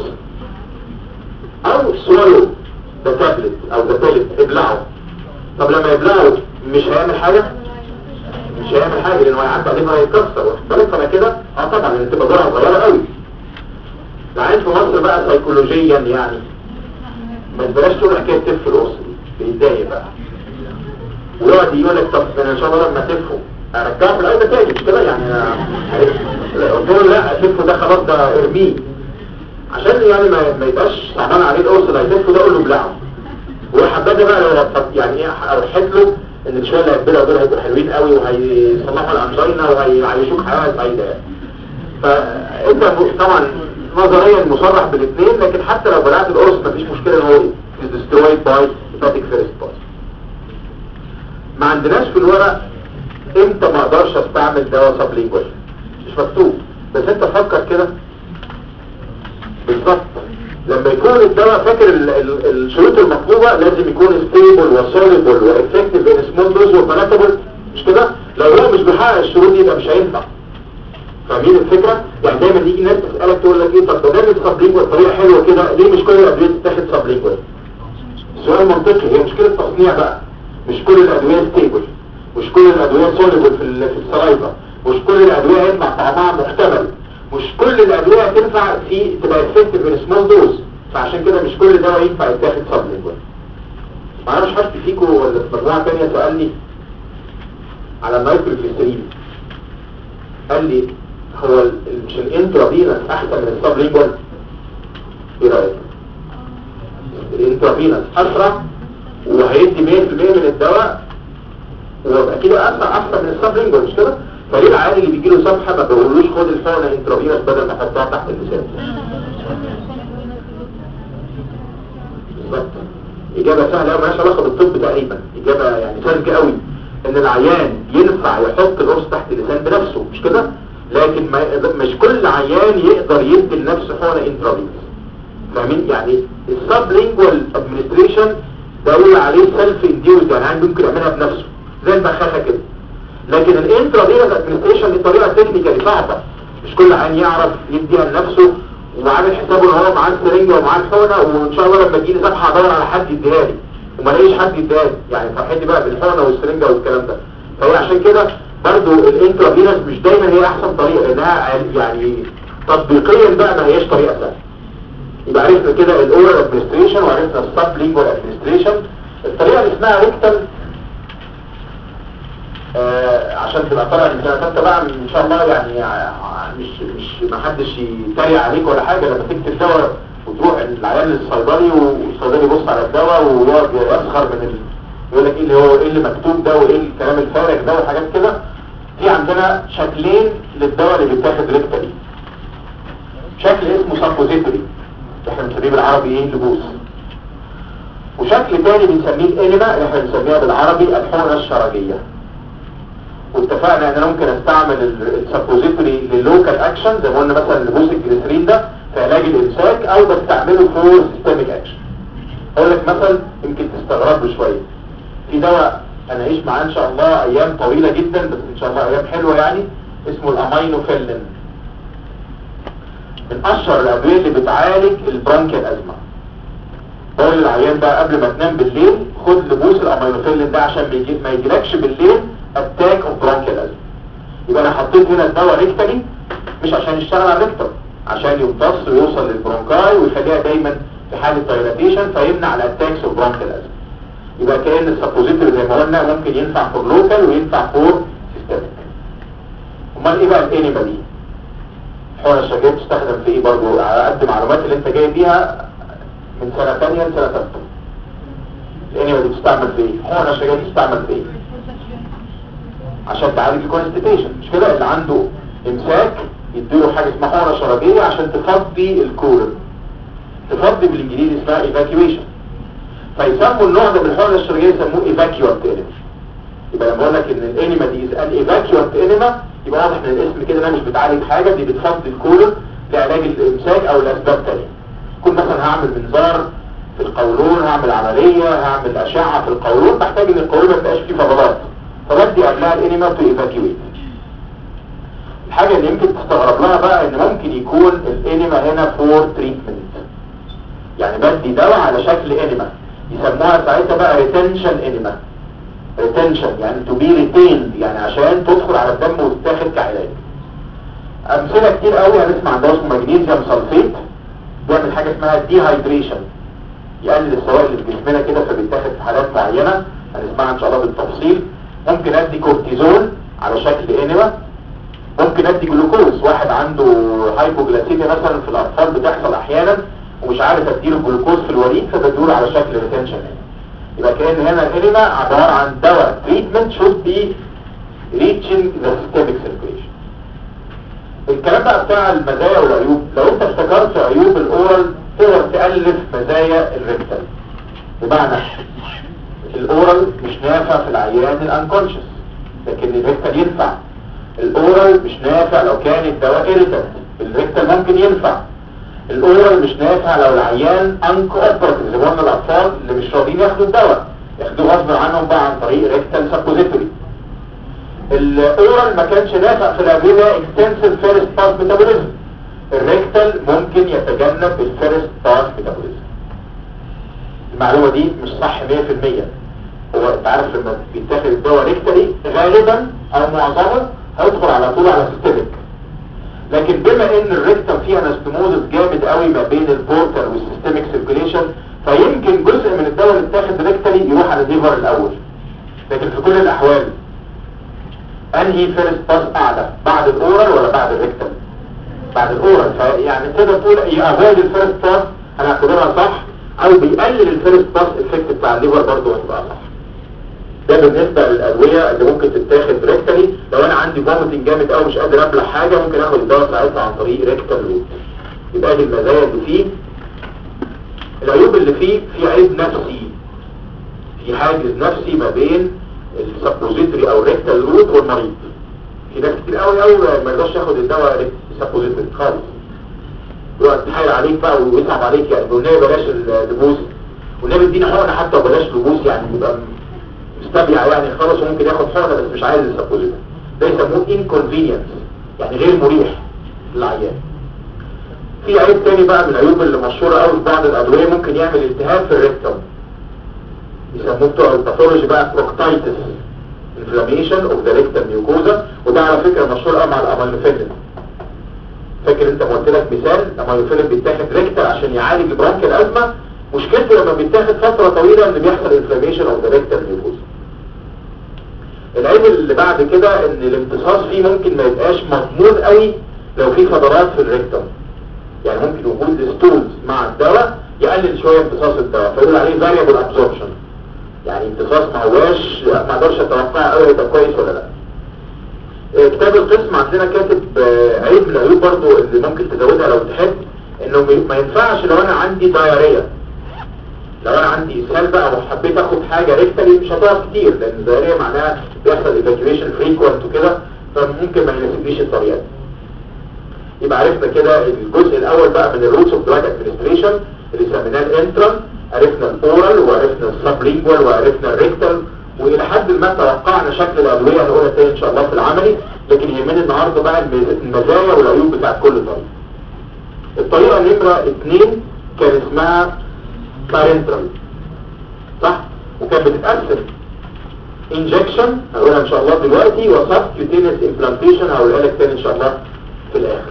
او سوالو ده تابلت او ده تابلت ابلعه طب لما يبلعه مش هيعمل حاجه مش هيعمل حاجه لانه هيعدي عليه هيتكسر واخد بالك فانا كده اه طبعا لان تبقى جرعه صغيره قوي العين في مصر بقى سيكولوجيا يعني ما تبقاش تقول حكايه تف القرص دي بيتضايق بقى ويقعد يقول لك طب انا ان شاء الله لما تفه ارجعه في العياده تاني مش كده يعني انا قلت له لا تفه ده خلاص ده ارميه عشان يعني ما, ما يبقاش صعبان عليه القرص اللي هيتفه ده اقول له ابلعه وحبذا بقى لو طب يعني ايه اوحد له ان الشويه اللي هيتبلعوا دول هيبقوا حلوين قوي وهيصلحوا الانجينا وهيعيشوك حياه سعيده يعني فانت طبعا نظريا مصرح بالاثنين لكن حتى لو بلعت القرص مفيش مشكله ان هو is destroyed by hepatic first pass ما عندناش في الورق امتى ما اقدرش استعمل دواء سبلينجوال مش مكتوب بس انت فكر كده بالظبط لما يكون الدواء فاكر ال ال الشروط المطلوبة لازم يكون ستيبل وسوليبل وافكتيف ان سمول دوز وبلاتبل مش كده لو هو مش بيحقق الشروط دي يبقى مش هينفع فاهمين الفكرة يعني دايما يجي ناس تسألك تقول لك ايه طب ده نعمل سبلينجوال طريقة حلوة كده ليه مش كل الادوية تتاخد سبلينجوال سؤال منطقي هي مشكلة تصنيع بقى مش كل الادوية ستيبل مش كل الادوية سوليبل في في السلايفا مش كل الادوية يطلع طعمها محتمل مش كل الادوية تنفع في تبقى افكتيف في سمول دوز فعشان كده مش كل دواء ينفع يتاخد سبلينجوال ما اعرفش حد فيكم ولا في مجموعه ثانيه سالني على النايتروجليسرين قال لي هو مش الانترافينس احسن من السبلينجوال ايه رايك الانترافينس اسرع وهيدي 100% من الدواء ويبقى كده اسرع احسن من السبلينجوال مش كده فليه العيال اللي بيجي له صفحه ما بيقولوش خد الحقنه انترافينس بدل ما احطها تحت اللسان بالظبط إجابة سهلة أوي مالهاش علاقة بالطب تقريبا إجابة يعني ساذجة قوي إن العيان ينفع يحط القرص تحت اللسان بنفسه مش كده؟ لكن ما مش كل عيان يقدر يدي لنفسه حقنة انترافينس فاهمين يعني السبلينجوال ادمنستريشن ده يقول عليه سيلف انديوز يعني عنده ممكن يعملها بنفسه زي البخاخة كده لكن الانترافينس ادمنستريشن دي طريقة تكنيكالي صعبة مش كل عيان يعرف يديها لنفسه وعامل حسابه ان هو معاه السرنجه ومعاه الحقنه وان شاء الله لما تجيلي صفحه ادور على حد يديها لي وما الاقيش حد يديها لي يعني فرحتي بقى بالحقنه والسرنجه والكلام ده فهي عشان كده برضو الانترافينس مش دايما هي احسن طريقه لانها يعني تطبيقيا بقى ما هياش طريقه سهله يبقى عرفنا كده الاورال ادمنستريشن وعرفنا السب لينجوال ادمنستريشن الطريقه اللي اسمها ريكتال آه عشان تبقى طالع من سنه ثالثه بقى ان شاء الله يعني مش مش ما حدش يتريق عليك ولا حاجه لما تكتب دواء وتروح العيال للصيدلي والصيدلي يبص على الدواء ويقعد يسخر من ال... يقول لك ايه اللي هو ايه اللي مكتوب ده وايه الكلام الفارغ ده وحاجات كده في عندنا شكلين للدواء اللي بيتاخد ريكتالي شكل اسمه سابوزيتوري احنا بنسميه بالعربي ايه لبوس وشكل تاني بنسميه الانما اللي احنا بنسميها بالعربي الحقنه الشرجيه واتفقنا ان انا ممكن استعمل السبوزيتوري للوكال اكشن زي ما قلنا مثلا لبوس الجليسرين ده في علاج الامساك او بستعمله فور سيستميك اكشن اقول لك مثلا يمكن تستغرب له شويه في دواء انا اعيش معاه ان شاء الله ايام طويله جدا بس ان شاء الله ايام حلوه يعني اسمه الامينوفيلين من اشهر الادويه اللي بتعالج البرونكيال ازمه بقول للعيان بقى قبل ما تنام بالليل خد لبوس الامينوفيلين ده عشان ما يجيلكش بالليل اتاك اوف برونكيال ازمه يبقى انا حطيت هنا الدواء ريكتالي مش عشان يشتغل على الريكتال عشان يمتص ويوصل للبرونكاي ويخليها دايما في حاله دايلاتيشن فيمنع الاتاكس اوف برونكيال ازمه يبقى كأن السبوزيتوري زي ما قلنا ممكن ينفع فور لوكال وينفع فور سيستميك امال ايه بقى الانيما دي الحقنه الشجاعيه بتستخدم في ايه برضه على قد المعلومات اللي انت جاي بيها من سنه ثانيه لسنه ثالثه الانيما دي بتستعمل في ايه الحقنه الشجاعيه بتستعمل في ايه عشان تعالج الكونستيبيشن مش كده اللي عنده امساك يديله حاجه اسمها حقنه شرجيه عشان تفضي الكولون تفضي بالانجليزي اسمها ايفاكيويشن فيسموا النوع ده من الحقنه الشرجيه يسموه ايفاكيوانت انيما يبقى لما اقول لك ان الانيما دي ان ايفاكيوانت انيما يبقى واضح من الاسم كده انها مش بتعالج حاجه دي بتفضي الكولون لعلاج الامساك او لاسباب تانية كل مثلا هعمل منظار في القولون هعمل عمليه هعمل اشعه في القولون بحتاج ان القولون ما يبقاش فيه فضلات فبدي قبلها الانيما تو ايفاكيويت الحاجه اللي يمكن تستغرب لها بقى ان ممكن يكون الانيما هنا فور تريتمنت يعني بدي دواء على شكل انيما يسموها ساعتها بقى ريتنشن انيما ريتنشن يعني تو بي ريتيند يعني عشان تدخل على الدم وتتاخد كعلاج امثله كتير قوي هنسمع عن دواء اسمه مغنيسيوم سلفيت بيعمل حاجه اسمها ديهايدريشن يقلل السوائل اللي في جسمنا كده فبيتاخد في حالات معينه هنسمعها ان شاء الله بالتفصيل ممكن ادي كورتيزون على شكل انيما ممكن ادي جلوكوز واحد عنده هايبوجلاسيميا مثلا في الاطفال بتحصل احيانا ومش عارف اديله جلوكوز في الوريد فبديله على شكل ريتنشن يبقى كأن هنا الانيما عبارة عن دواء treatment should be reaching the systemic circulation الكلام بقى بتاع المزايا والعيوب لو انت افتكرت عيوب الاورال تقدر تألف مزايا الريكتال بمعنى الاورال مش نافع في العيان الانكونشس لكن الريكتال ينفع الاورال مش نافع لو كان الدواء irritant الريكتال ممكن ينفع الاورال مش نافع لو العيان انكوبرتيف زي ما قلنا الاطفال اللي مش راضيين ياخدوا الدواء ياخدوه غصب عنهم بقى عن طريق ريكتال سبوزيتوري الاورال ما كانش نافع في الادويه اكستنسيف فيرست باس ميتابوليزم الريكتال ممكن يتجنب الفيرست باس ميتابوليزم المعلومه دي مش صح 100% هو انت عارف لما بيتاخد الدواء ريكتالي غالبا او معظمه هيدخل على طول على سيستميك لكن بما ان الريكتم فيها نستموزس جامد قوي ما بين البورتال والسيستميك سيركيليشن فيمكن جزء من الدواء اللي اتاخد ريكتالي يروح على الليفر الاول لكن في كل الاحوال انهي فيرست باس اعلى بعد الاورال ولا بعد الريكتم بعد الاورال فيعني تقدر تقول يافويد الفيرست باس هنعتبرها صح او بيقلل الفيرست باس افكت بتاع الليفر برضه هتبقى صح ده بالنسبة للأدوية اللي ممكن تتاخد ريكتالي لو أنا عندي فوميتنج جامد أوي مش قادر أبلع حاجة ممكن آخد الدواء ساعتها عن طريق ريكتال روت يبقى دي المزايا اللي فيه العيوب اللي فيه في عيب نفسي في حاجز نفسي ما بين السبوزيتري أو الريكتال روت والمريض في ناس كتير قوي قوي ما يقدرش ياخد الدواء سبوزيتري خالص يقعد يتحايل عليك بقى ويصعب عليك يعني والنبي بلاش اللبوس والنبي ادينا حقنه حتى وبلاش لبوس يعني يبقى مستبيع يعني خلاص وممكن ياخد حقنه بس مش عايز السبوزيتور ده يسموه inconvenience يعني غير مريح للعيان في عيب تاني بقى من العيوب اللي مشهوره قوي في بعض الادويه ممكن يعمل التهاب في الريكتوم يسموه بتوع الباثولوجي بقى بروكتايتس inflammation of the rectal mucosa وده على فكره مشهور قوي مع الاميلوفيلين فاكر انت قلت لك مثال الاميلوفيلين بيتاخد ريكتال عشان يعالج برونكيال ازمه مشكلته لما بيتاخد فترة طويلة ان بيحصل انفلاميشن اوف ذا ريكتال ميوكوزا العيب اللي بعد كده ان الامتصاص فيه ممكن ما يبقاش مضمون قوي لو في فضلات في الريكتم يعني ممكن وجود الستولز مع الدواء يقلل شوية امتصاص الدواء فيقول عليه variable absorption يعني امتصاص ما هواش ما اقدرش اتوقع قوي يبقى كويس ولا لا كتاب القسم عندنا كاتب عيب من العيوب برضو اللي ممكن تزودها لو تحب انه ما ينفعش لو انا عندي دايريه لو انا عندي اسهال بقى وحبيت اخد حاجة ريكتالي مش هتقف كتير لان الدائرية معناها بيحصل ايفاكيويشن فريكوانت وكده فممكن ما يناسبنيش الطريقة يبقى عرفنا كده الجزء الاول بقى من الروتس اوف دراج ادمنستريشن اللي سميناه الانترا عرفنا الاورال وعرفنا السبلينجوال وعرفنا الريكتال والى حد ما توقعنا شكل الادويه هنقولها تاني ان شاء الله في العملي لكن يهمني النهارده بقى المزايا والعيوب بتاعت كل طريقه الطريقه نمره اثنين كان اسمها بارنترال صح وكانت بتتقسم انجكشن هقولها ان شاء الله دلوقتي وسبكيوتينس امبلانتيشن هقولها لك تاني ان شاء الله في الاخر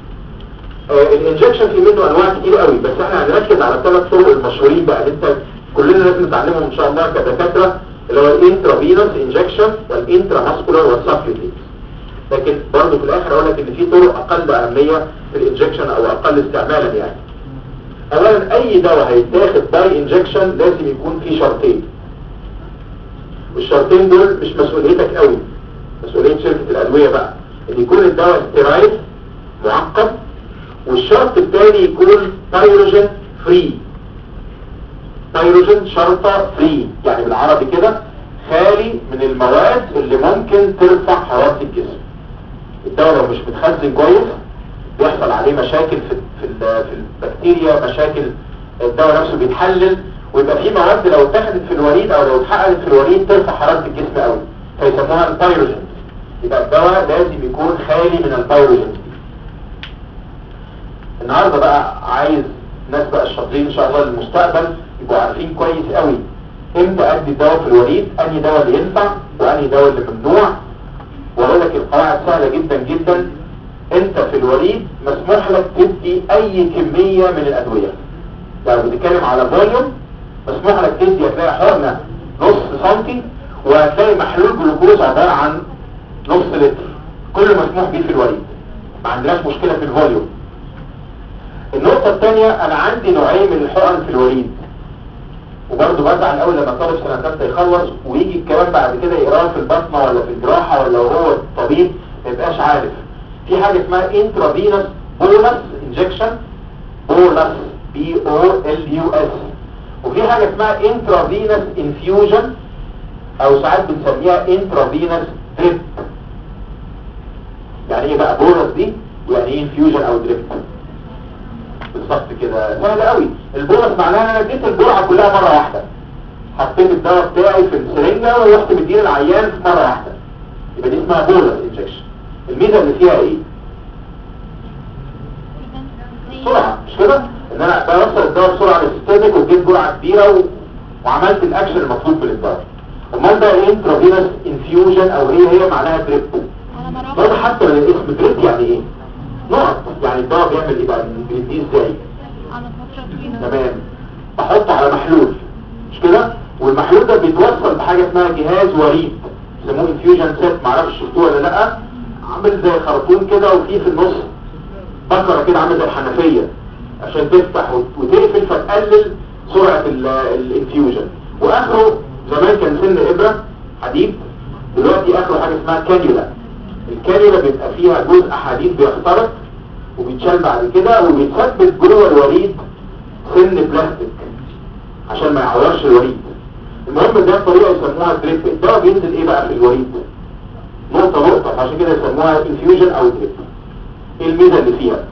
آه الانجكشن في منه انواع كتير قوي بس احنا هنركز على الثلاث طرق المشهورين بقى اللي انت كلنا لازم نتعلمهم ان شاء الله كدكاتره اللي هو الانترافينوس انجكشن والانترا ماسكولار والسبكيوتينس لكن برضه في الاخر اقول لك ان في طرق اقل اهميه في الانجكشن او اقل استعمالا يعني اولا اي دواء هيتاخد باي انجكشن لازم يكون فيه شرطين والشرطين دول مش مسؤوليتك قوي مسؤولية شركة الادوية بقى ان يكون الدواء استرايد معقد والشرط الثاني يكون بايروجين فري بايروجين شرطة فري يعني بالعربي كده خالي من المواد اللي ممكن ترفع حرارة الجسم الدواء لو مش متخزن كويس بيحصل عليه مشاكل في في, ال- في البكتيريا مشاكل الدواء نفسه بيتحلل ويبقى في مواد لو اتخذت في الوريد او لو اتحققت في الوريد ترفع حراره الجسم قوي فيسموها البايروجين يبقى الدواء لازم يكون خالي من البايروجين النهارده بقى عايز ناس بقى الشاطرين ان شاء الله للمستقبل يبقوا عارفين كويس قوي امتى ادي الدواء في الوريد انهي دواء اللي ينفع وانهي دواء اللي ممنوع واقول لك القواعد سهله جدا جدا انت في الوريد مسموح لك تدي اي كميه من الادويه لو بتتكلم على فوليوم مسموح لك تدي هتلاقي حقنه نص سنتي وهتلاقي محلول جلوكوز عباره عن نص لتر كل مسموح بيه في الوريد ما عندناش مشكله في الفوليوم النقطة الثانية أنا عندي نوعين من الحقن في الوريد وبرضه بزعل أول لما طالب سنة ثالثة يخلص ويجي الكلام بعد كده يقراه في البطنة ولا في الجراحة ولا هو طبيب ما يبقاش عارف في حاجة اسمها انترافينوس بولس انجكشن بولس بي او ال يو اس وفي حاجة اسمها انترافينوس انفيوجن أو ساعات بنسميها انترافينوس دريب يعني ايه بقى بولس دي ويعني ايه انفيوجن أو دريب بالظبط كده سهل قوي البولس معناها ان انا اديت الجرعه كلها مره واحده حطيت الدواء بتاعي في السرنجه ورحت مديه العيان في مره واحده يبقى دي اسمها بولس انجكشن الميزه اللي فيها ايه سرعه مش كده ان انا بوصل الدواء بسرعه للسيستمك واديت جرعه كبيره و... وعملت الاكشن المطلوب من الدواء امال بقى الانترافينوس انفيوجن او هي هي معناها دريب على مراحل برضه حتى من الاسم دريب يعني ايه نقط يعني الدواء بيعمل ايه بقى بنديه ازاي على فترة طويلة تمام بحطه على محلول مش كده والمحلول ده بيتوصل بحاجه اسمها جهاز وريد يسموه انفيوجن سيت معرفش شفتوه ولا لا عامل زي خرطوم كده وفيه في النص بكره كده عامل زي الحنفيه عشان تفتح وت- وتقفل فتقلل سرعه ال- الانفيوجن واخره زمان كان سن ابره حديد دلوقتي اخره حاجه اسمها كانيولا الكانيولا بيبقى فيها جزء حديد بيخترق وبيتشال بعد كده وبيتثبت جوه الوريد سن بلاستيك عشان ما يعورش الوريد المهم ده طريقه يسموها دريب الدواء بينزل ايه بقى في الوريد نقطه نقطه عشان كده يسموها انفيوجن او دريب ايه الميزه اللي فيها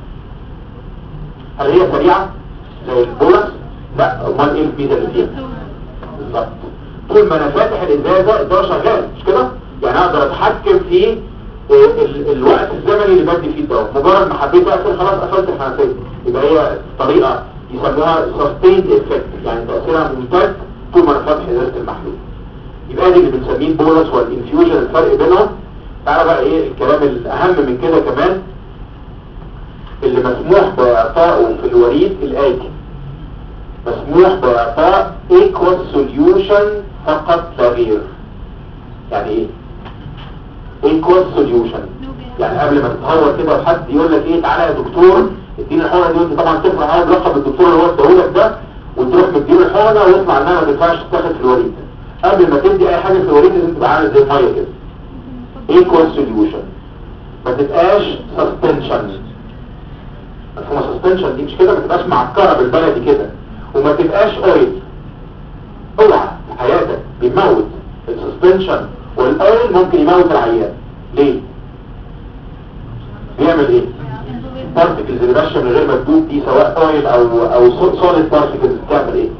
هل هي سريعه زي البولس لا امال ايه الميزه اللي فيها بالظبط طول ما انا فاتح الازازه الدواء شغال مش كده يعني اقدر اتحكم في ال- ال- الوقت الزمني اللي بدي فيه الدواء مجرد ما حبيت اقفل خلاص قفلت الحنفيه يبقى هي طريقه يسموها sustained effect يعني تاثيرها ممتد طول ما انا فاتح ازازه المحلول يبقى دي اللي بنسميه البولس والانفيوجن الفرق بينهم تعالى بقى ايه الكلام الاهم من كده كمان اللي مسموح باعطائه في الوريد الاتي مسموح باعطاء aqueous solution فقط لا غير يعني ايه aqueous solution يعني قبل ما تتهور كده وحد يقول لك ايه تعالى يا دكتور اديني الحقنه دي وانت طبعا تفرح قوي بلقب الدكتور اللي هو اداهولك ده وتروح مديله الحقنه ويطلع انها ما تنفعش تتاخد في الوريد قبل ما تدي اي حاجه في الوريد لازم تبقى عامل زي الميه كده aqueous solution ما تبقاش suspension مفهوم suspension دي مش كده ما تبقاش معكره بالبلدي كده وما تبقاش اويل اوعى في حياتك بيموت السسبنشن والاويل ممكن يموت العيان ليه بيعمل ايه بارتكلز اللي ماشيه من غير ما تدوب دي سواء اويل او او سوليد بارتكلز بتعمل ايه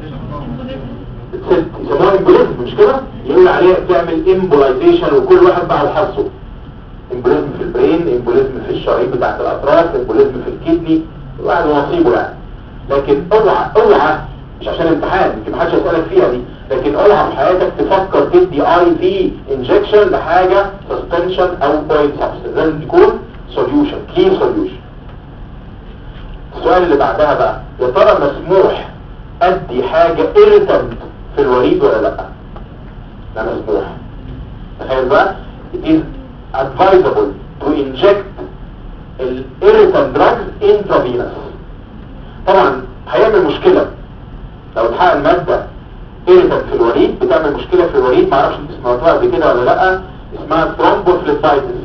بتسد يسموها امبوليزم مش كده يقول عليها بتعمل امبولايزيشن وكل واحد بقى وحظه امبوليزم في البرين امبوليزم في الشرايين بتاعت الاطراف امبوليزم في الكدني واحد ونصيبه يعني لكن اوعى اوعى مش عشان امتحان يمكن محدش يسألك فيها دي لكن اوعى في حياتك تفكر تدي اي في انجكشن لحاجة سسبنشن او اويل سبستنس لازم تكون سوليوشن كلين سوليوشن السؤال اللي بعدها بقى يا ترى مسموح ادي حاجة irritant في الوريد ولا لا لا مسموح تخيل بقى it is advisable to inject ال irritant drugs intravenous طبعا هيعمل مشكلة لو اتحقق المادة irritant في الوريد بتعمل مشكلة في الوريد معرفش انت سمعتوها قبل كده ولا لا اسمها ثرومبوفليبايتس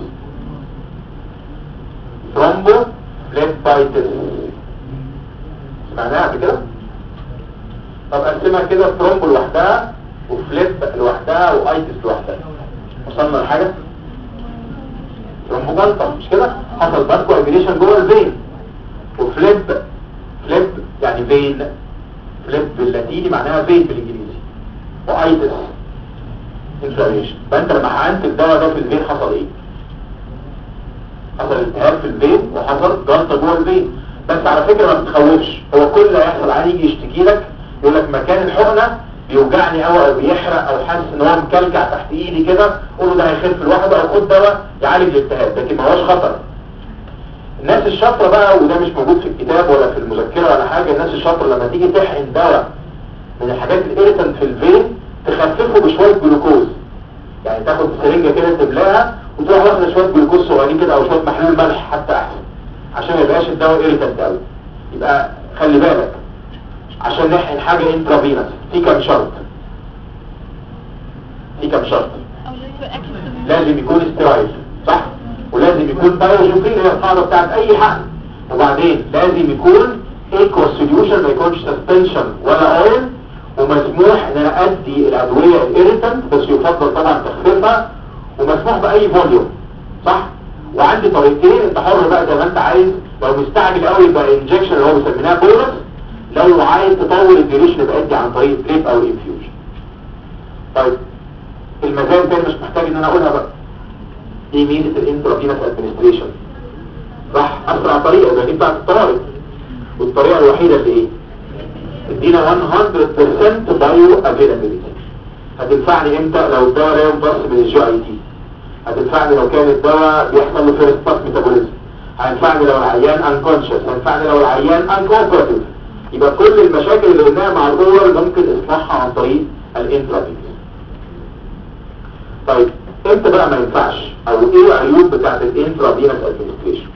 ثرومبوفليبايتس سمعناها قبل كده طب اقسمها كده ثرومبو لوحدها وفليب لوحدها وايتس لوحدها وصلنا لحاجة ثرومبوجلطة مش كده حصل باسكو اجريشن جوه الفين وفليب فليب يعني فين فليب باللاتيني معناها فين بالانجليزي وايتس انفلاميشن فانت لما حقنت الدواء ده في الفين حصل ايه حصل التهاب في الفين وحصل جلطه جوه الفين بس على فكره ما تتخوفش هو كل اللي هيحصل عليه يجي يشتكي لك يقول لك مكان الحقنه بيوجعني قوي او بيحرق او حاسس ان هو مكلكع تحت ايدي كده قول له ده هيخف لوحده او خد دواء يعالج الالتهاب لكن ما هوش خطر الناس الشاطره بقى وده مش موجود في الكتاب ولا في المذكره ولا حاجه الناس الشاطره لما تيجي تحقن دواء من الحاجات الاريتنت في الفين تخففه بشويه جلوكوز يعني تاخد سرنجه كده تملاها وتروح واخده شويه جلوكوز صغيرين كده او شويه محلول ملح حتى احسن عشان ما يبقاش الدواء irritant قوي يبقى خلي بالك عشان نحقن حاجه انترافينوس في كام شرط في كام شرط او لازم اكل لازم يكون استرايل صح ولازم يكون بايوجوفين هي القاعده بتاعت اي حقن وبعدين لازم يكون ايكوس سوليوشن ما يكونش سسبنشن ولا اويل ومسموح ان انا ادي الادويه الاريتنت بس يفضل طبعا تخفيفها ومسموح باي فوليوم صح وعندي طريقتين انت حر بقى زي ما انت عايز لو مستعجل قوي يبقى انجكشن اللي هو بيسميناها بولس لو عايز تطول الديوريشن يبقى ادي عن طريق دريب او انفيوجن طيب المزايا التاني مش محتاج ان انا اقولها بقى دي ميزه الانترافينوس ادمنستريشن صح اسرع طريقه يبقى دي بتاعت الطوارئ والطريقه الوحيده اللي ايه ادينا 100% بايو افيلابيلتي هتنفعني امتى لو الدواء لا يمتص من الجي اي تي هتنفعني لو كان الدواء بيحصل له فيرست باس ميتابوليزم هينفعني لو العيان انكونشس هينفعني لو العيان انكوبراتيف يبقى كل المشاكل اللي قلناها مع الاورال ممكن اصلاحها عن طريق الانترافينوس طيب امتى بقى ما ينفعش او ايه عيوب بتاعت الانترافينوس ادمنستريشن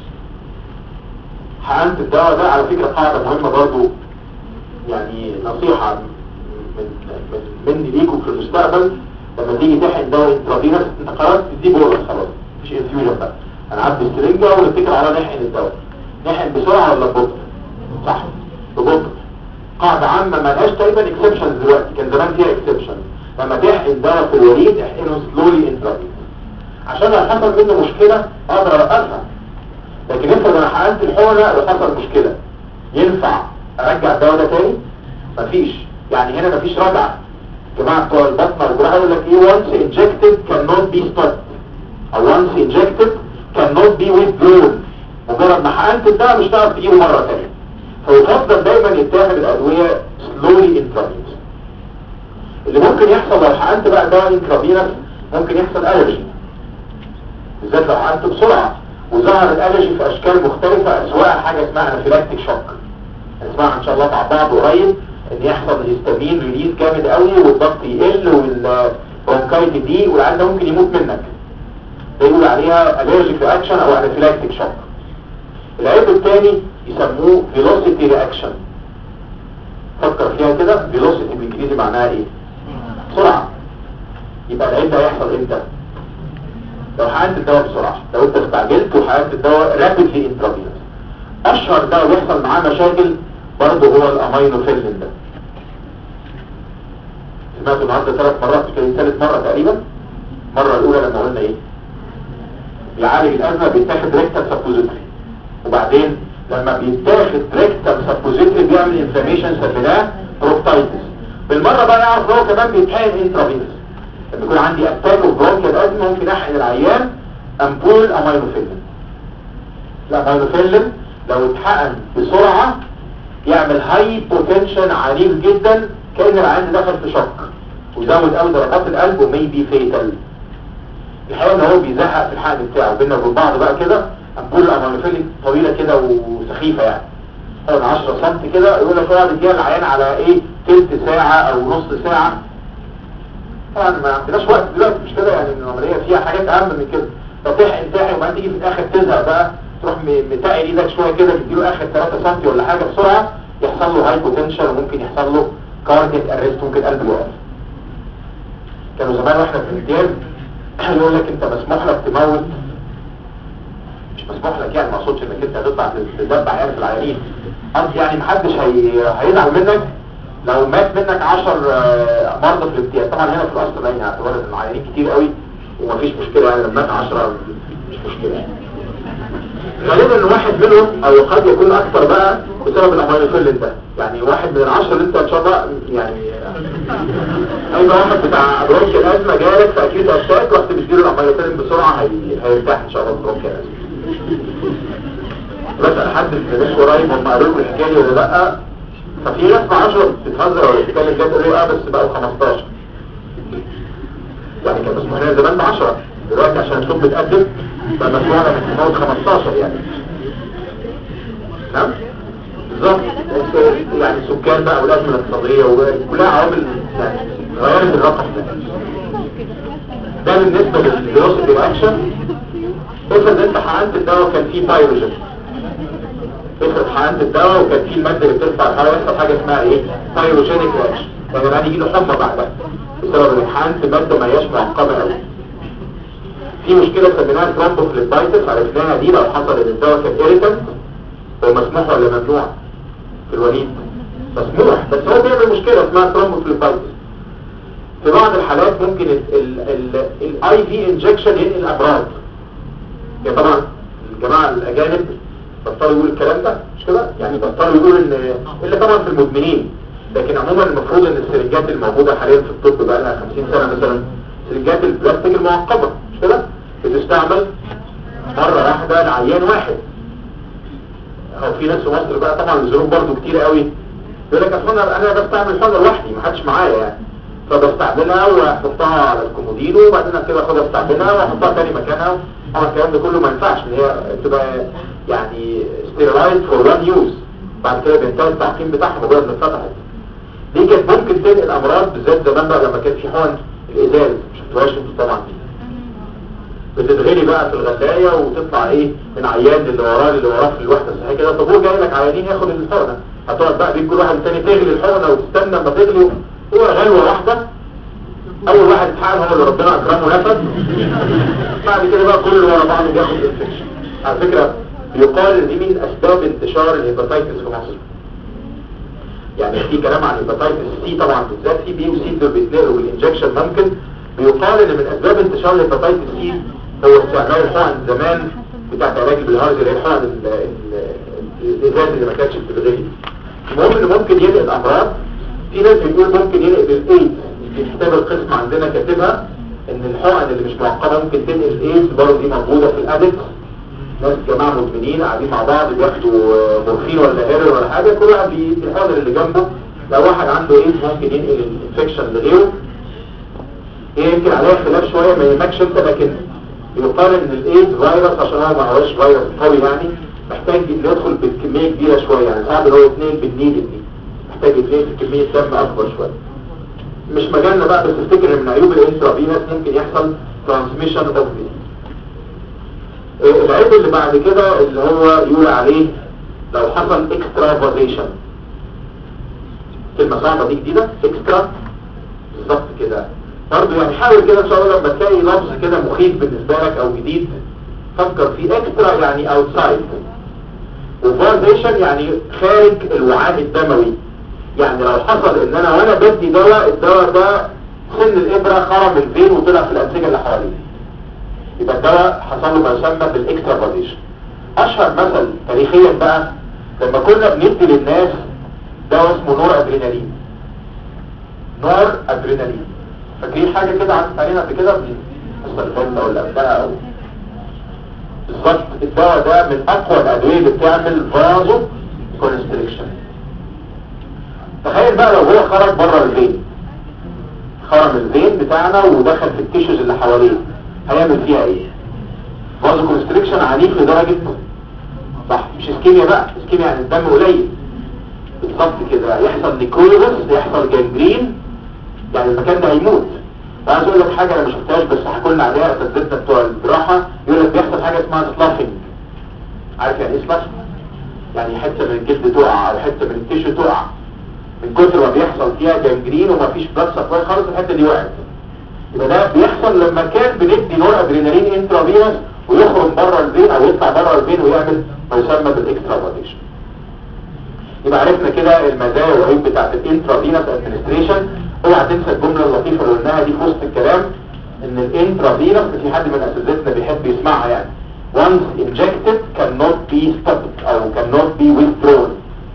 حقنت الدواء ده على فكرة قاعدة مهمة برضو يعني نصيحة من من مني ليكم في المستقبل لما تيجي تحقن دواء انترافينوس انت قررت تديه بورس خلاص مش انفيوجن بقى هنعبي السرنجة ونتكل على نحقن الدواء نحقن بسرعة ولا ببطء صح ببطء قاعدة عامة ملهاش تقريبا اكسبشن دلوقتي كان زمان فيها اكسبشن لما تحقن دواء في الوريد احقنه سلولي انترافينوس عشان لو حصل منه مشكلة اقدر اوقفها لكن افرض انا حقنت الحقنة وحصل مشكلة ينفع ارجع الدواء ده تاني مفيش يعني هنا مفيش رجعة جماعة بتوع البطنة والجراحة يقول لك ايه once injected cannot be stopped او once injected cannot be withdrawn مجرد ما حقنت الدواء مش هتعرف تجيبه مرة تانية فيفضل دايما يتاخد الادوية slowly intravenous اللي ممكن يحصل لو حقنت بقى دواء intravenous ممكن يحصل allergy بالذات لو حقنته بسرعة وظهر الالرجي في اشكال مختلفة اسواء حاجة اسمها انافيلاكتيك شوك هنسمعها ان شاء الله مع بعض قريب ان يحصل هيستامين ريليز جامد قوي والضغط يقل والبرونكايت دي والعيان ده ممكن يموت منك ده يقول عليها الرجيك رياكشن او انافيلاكتيك شوك العيب الثاني يسموه فيلوسيتي رياكشن فكر فيها كده فيلوسيتي بالانجليزي معناها ايه سرعة يبقى العيب ده هيحصل امتى لو حقنت الدواء بسرعة لو انت استعجلت وحقنت الدواء رابيدلي انترافينوس اشهر دواء بيحصل معاه مشاكل برضه هو الامينوفيلين ده سمعت النهارده ثلاث مرات كان ثالث مرة تقريبا المرة الاولى لما قلنا ايه بيعالج الازمة بيتاخد ريكتال سبوزيتري وبعدين لما بيتاخد ريكتال سبوزيتري بيعمل انفلاميشن سميناه بروكتايتس بالمرة بقى يعرف ان هو كمان بيتحقن انترافينوس لما يكون عندي اتاك اوف برونكيال ازمه ممكن احقن العيان امبول امينوفيلين الامينوفيلين لو اتحقن بسرعه يعمل هاي بوتنشن عنيف جدا كان العيان دخل في شك وزود قوي ضربات القلب ومي بي فيتال الحقيقه ان هو بيزهق في الحقن بتاعه بينا وبين بعض بقى كده امبول امينوفيلين طويله كده وسخيفه يعني حوالي 10 سم كده يقول لك اقعد اديها العيان على ايه تلت ساعه او نص ساعه طبعا ما عندناش وقت دلوقتي مش كده يعني العمليه فيها حاجات اهم من كده فتحقن تحقن وبعدين تيجي في الاخر تزهق بقى تروح متقل ايدك شويه كده تديله اخر 3 سم ولا حاجه بسرعه يحصل له هاي بوتنشال وممكن يحصل له كاردياك ارست ممكن قلبه يقف كانوا زمان واحنا في الامتياز يقول لك انت مسموح لك تموت مش مسموح لك يعني ما اقصدش انك انت هتطلع تدبع يعني في العيانين قصدي يعني محدش هي... هيزعل منك لو مات منك 10 مرضى في الامتياز طبعا هنا في الاصل باين اعتبار ان العيانين كتير قوي ومفيش مشكله يعني لما مات 10 مش مشكله غالبا واحد منهم او قد يكون اكثر بقى بسبب الامينوفيلين ده يعني واحد من العشرة اللي انت ان شاء الله يعني اي واحد بتاع برونك الازمه جالك في اكيد اشتاك رحت بتديله الامينوفيلين بسرعه هي... هيرتاح ان شاء الله برونك الازمه بسأل حد في مش قريب هم قالوا لكم الحكايه ولا لا ففي ناس ما 10 بتتهزر ولا بتتكلم جد تقول اه بس بقوا 15 يعني كان مسموح لنا زمان ب 10 دلوقتي عشان الصوت بتقدم بقى مسموح لنا من موت 15 يعني نعم بالظبط يعني سكان بقى والازمه الاقتصاديه وكلها عوامل يعني غيرت الرقم ده ده بالنسبه للفيروسيتي اكشن افرض انت حقنت الدواء كان فيه بايروجين افرض حقنت الدواء وكان فيه الماده اللي بترفع الحراره يحصل حاجه اسمها ايه بايروجينيك رياكشن يعني بعد يجي له حمى بعدها بسبب ان حقنت ماده ما هياش معقمه قوي في مشكله سميناها ترومبوفليبايتس عرفناها دي لو حصل ان الدواء كان ايريتنت هو مسموح ولا ممنوع في الوليد مسموح بس هو بيعمل مشكله اسمها ترومبوفليبايتس في بعض الحالات ممكن الاي في انجكشن ينقل امراض يعني طبعا الجماعه الاجانب بطلوا يقولوا الكلام ده مش كده يعني بطلوا يقولوا ان الا طبعا في المدمنين لكن عموما المفروض ان السرنجات الموجوده حاليا في الطب بقى لها 50 سنه مثلا سرنجات البلاستيك المعقمه مش كده بتستعمل مره واحده لعيان واحد او في ناس في مصر بقى طبعا الظروف برضو كتير قوي يقول لك اصل انا انا بستعمل حاجه لوحدي ما حدش معايا يعني فبستعملها واحطها على الكومودينو وبعدين كده اخدها استعملها واحطها تاني مكانها طبعا الكلام ده كله ما ينفعش ان هي تبقى يعني ستيرالايز فور وان يوز بعد كده بينتهي التعقيم بتاعها مجرد ما اتفتحت دي كانت ممكن تنقل امراض بالذات زمان بقى لما كان في حقن الازاز مش شفتوهاش انتوا طبعا دي بتتغلي بقى في الغلاية وتطلع ايه من عيان اللي وراه اللي وراه في الوحدة الصحية كده طب هو جاي لك عيانين ياخد الحقنة هتقعد بقى بين كل واحد تاني تغلي الحقنة وتستنى ما تغلي هو غلوة واحدة اول واحد اتحقن هو اللي ربنا اكرمه نفذ بعد كده بقى كله ورا بعضه بياخد الانفكشن على فكرة يقال ان دي من اسباب انتشار الهيباتيتس في مصر يعني في كلام عن الهيباتيتس سي طبعا بالذات سي بي وسي دول بيتنقلوا بالانجكشن ممكن بيقال ان من اسباب انتشار الهيباتيتس سي هو استعمال الحقن زمان بتاعت علاج بالهارز اللي هي الحقن ال- ال- الازاز اللي ما كانتش بتتغلي المهم انه ممكن ينقل امراض في ناس بتقول ممكن ينقل الايدز في كتاب القسم عندنا كاتبها ان الحقن اللي مش معقمه ممكن تنقل الايدز برضه دي موجوده في الادكس ناس جماعه مدمنين قاعدين مع بعض بياخدوا آه، مورفين ولا هيروين ولا حاجه كل واحد بي- بيحاضر اللي جنبه لو واحد عنده ايدز ممكن ينقل الانفكشن لغيره هي يمكن عليها خلاف شويه ما يهمكش انت لكن يقال ان الايدز فيروس عشان هو ما هوش فيروس قوي يعني محتاج يدخل بكميه كبيره شويه يعني صعب ان هو يتنقل بالنيدل دي محتاج يتنقل بكميه دم اكبر شويه مش مجالنا بقى بس تفتكر ان من عيوب الانترافينوس ممكن يحصل ترانسميشن اوف العيب اللي بعد كده اللي هو يقول عليه لو حصل اكسترافازيشن كلمة صعبة دي جديدة اكسترا بالظبط كده برضه يعني حاول كده ان شاء الله لما تلاقي لفظ كده مخيف بالنسبة لك او جديد فكر فيه اكسترا يعني اوتسايد وفازيشن يعني خارج الوعاء الدموي يعني لو حصل ان انا وانا بدي دواء الدواء ده سن الابرة خرم الفين وطلع في الانسجة اللي حواليه يبقى الدواء حصل له ما يسمى بالاكسترافازيشن اشهر مثل تاريخيا بقى لما كنا بندي للناس دواء اسمه نور ادرينالين نور ادرينالين فاكرين حاجه كده عدت علينا قبل كده اصل الفلة ولا قبلها او بالظبط الدواء ده من اقوى الادويه اللي بتعمل فازو كونستريكشن تخيل بقى لو هو خرج بره الفين خرم الفين بتاعنا ودخل في التيشوز اللي حواليه هيعمل فيها ايه فازو كونستريكشن عنيف لدرجه صح مش اسكيميا بقى اسكيميا يعني الدم قليل بالظبط كده يحصل نيكروزس يحصل جنجرين يعني المكان ده هيموت وعايز اقول لك حاجه انا ما شفتهاش بس حكوا لنا عليها اساتذتنا بتوع الجراحه يقول لك بيحصل حاجه اسمها سلافنج عارف يعني ايه سلافنج يعني حته من الجلد تقع او حته من التيشو تقع من كتر ما بيحصل فيها جنجرين وما فيش بلاد سبلاي خالص الحته دي وقعت يبقى ده بيحصل لما كان بندي نور ادرينالين انترافينوس ويخرج بره الفين او يطلع بره الفين ويعمل ما يسمى بالاكسترافازيشن يبقى عرفنا كده المزايا والعيوب بتاعت الانترافينوس ادمنستريشن اوعى تنسى الجمله اللطيفه اللي قلناها دي في وسط الكلام ان الانترافينوس في حد من اساتذتنا بيحب يسمعها يعني once injected cannot be stopped او cannot be withdrawn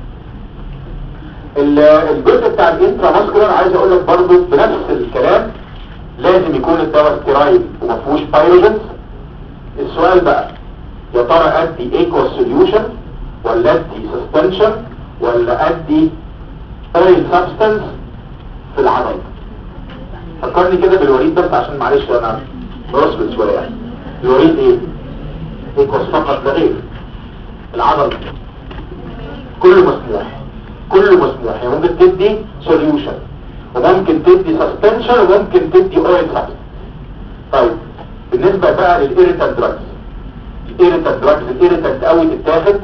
ال- الجزء بتاع الانترا ماسكولار عايز اقول لك برضه بنفس الكلام لازم يكون الدواء ستيرايد وما فيهوش بايروجنز السؤال بقى يا ترى ادي ايكوس سوليوشن ولا ادي سسبنشن ولا ادي اويل سبستانس في العضل فكرني كده بالوريد بس عشان معلش انا برصبت شويه يعني الوريد ايه ايكوس فقط لا غير العضل كله مسموح كله مسموح يعني ممكن تدي سوليوشن وممكن تدي سسبنشن وممكن تدي اويل سبستانس طيب بالنسبه بقى للايريتال دراجز الايريتال دراجز الايريتال قوي تتاخد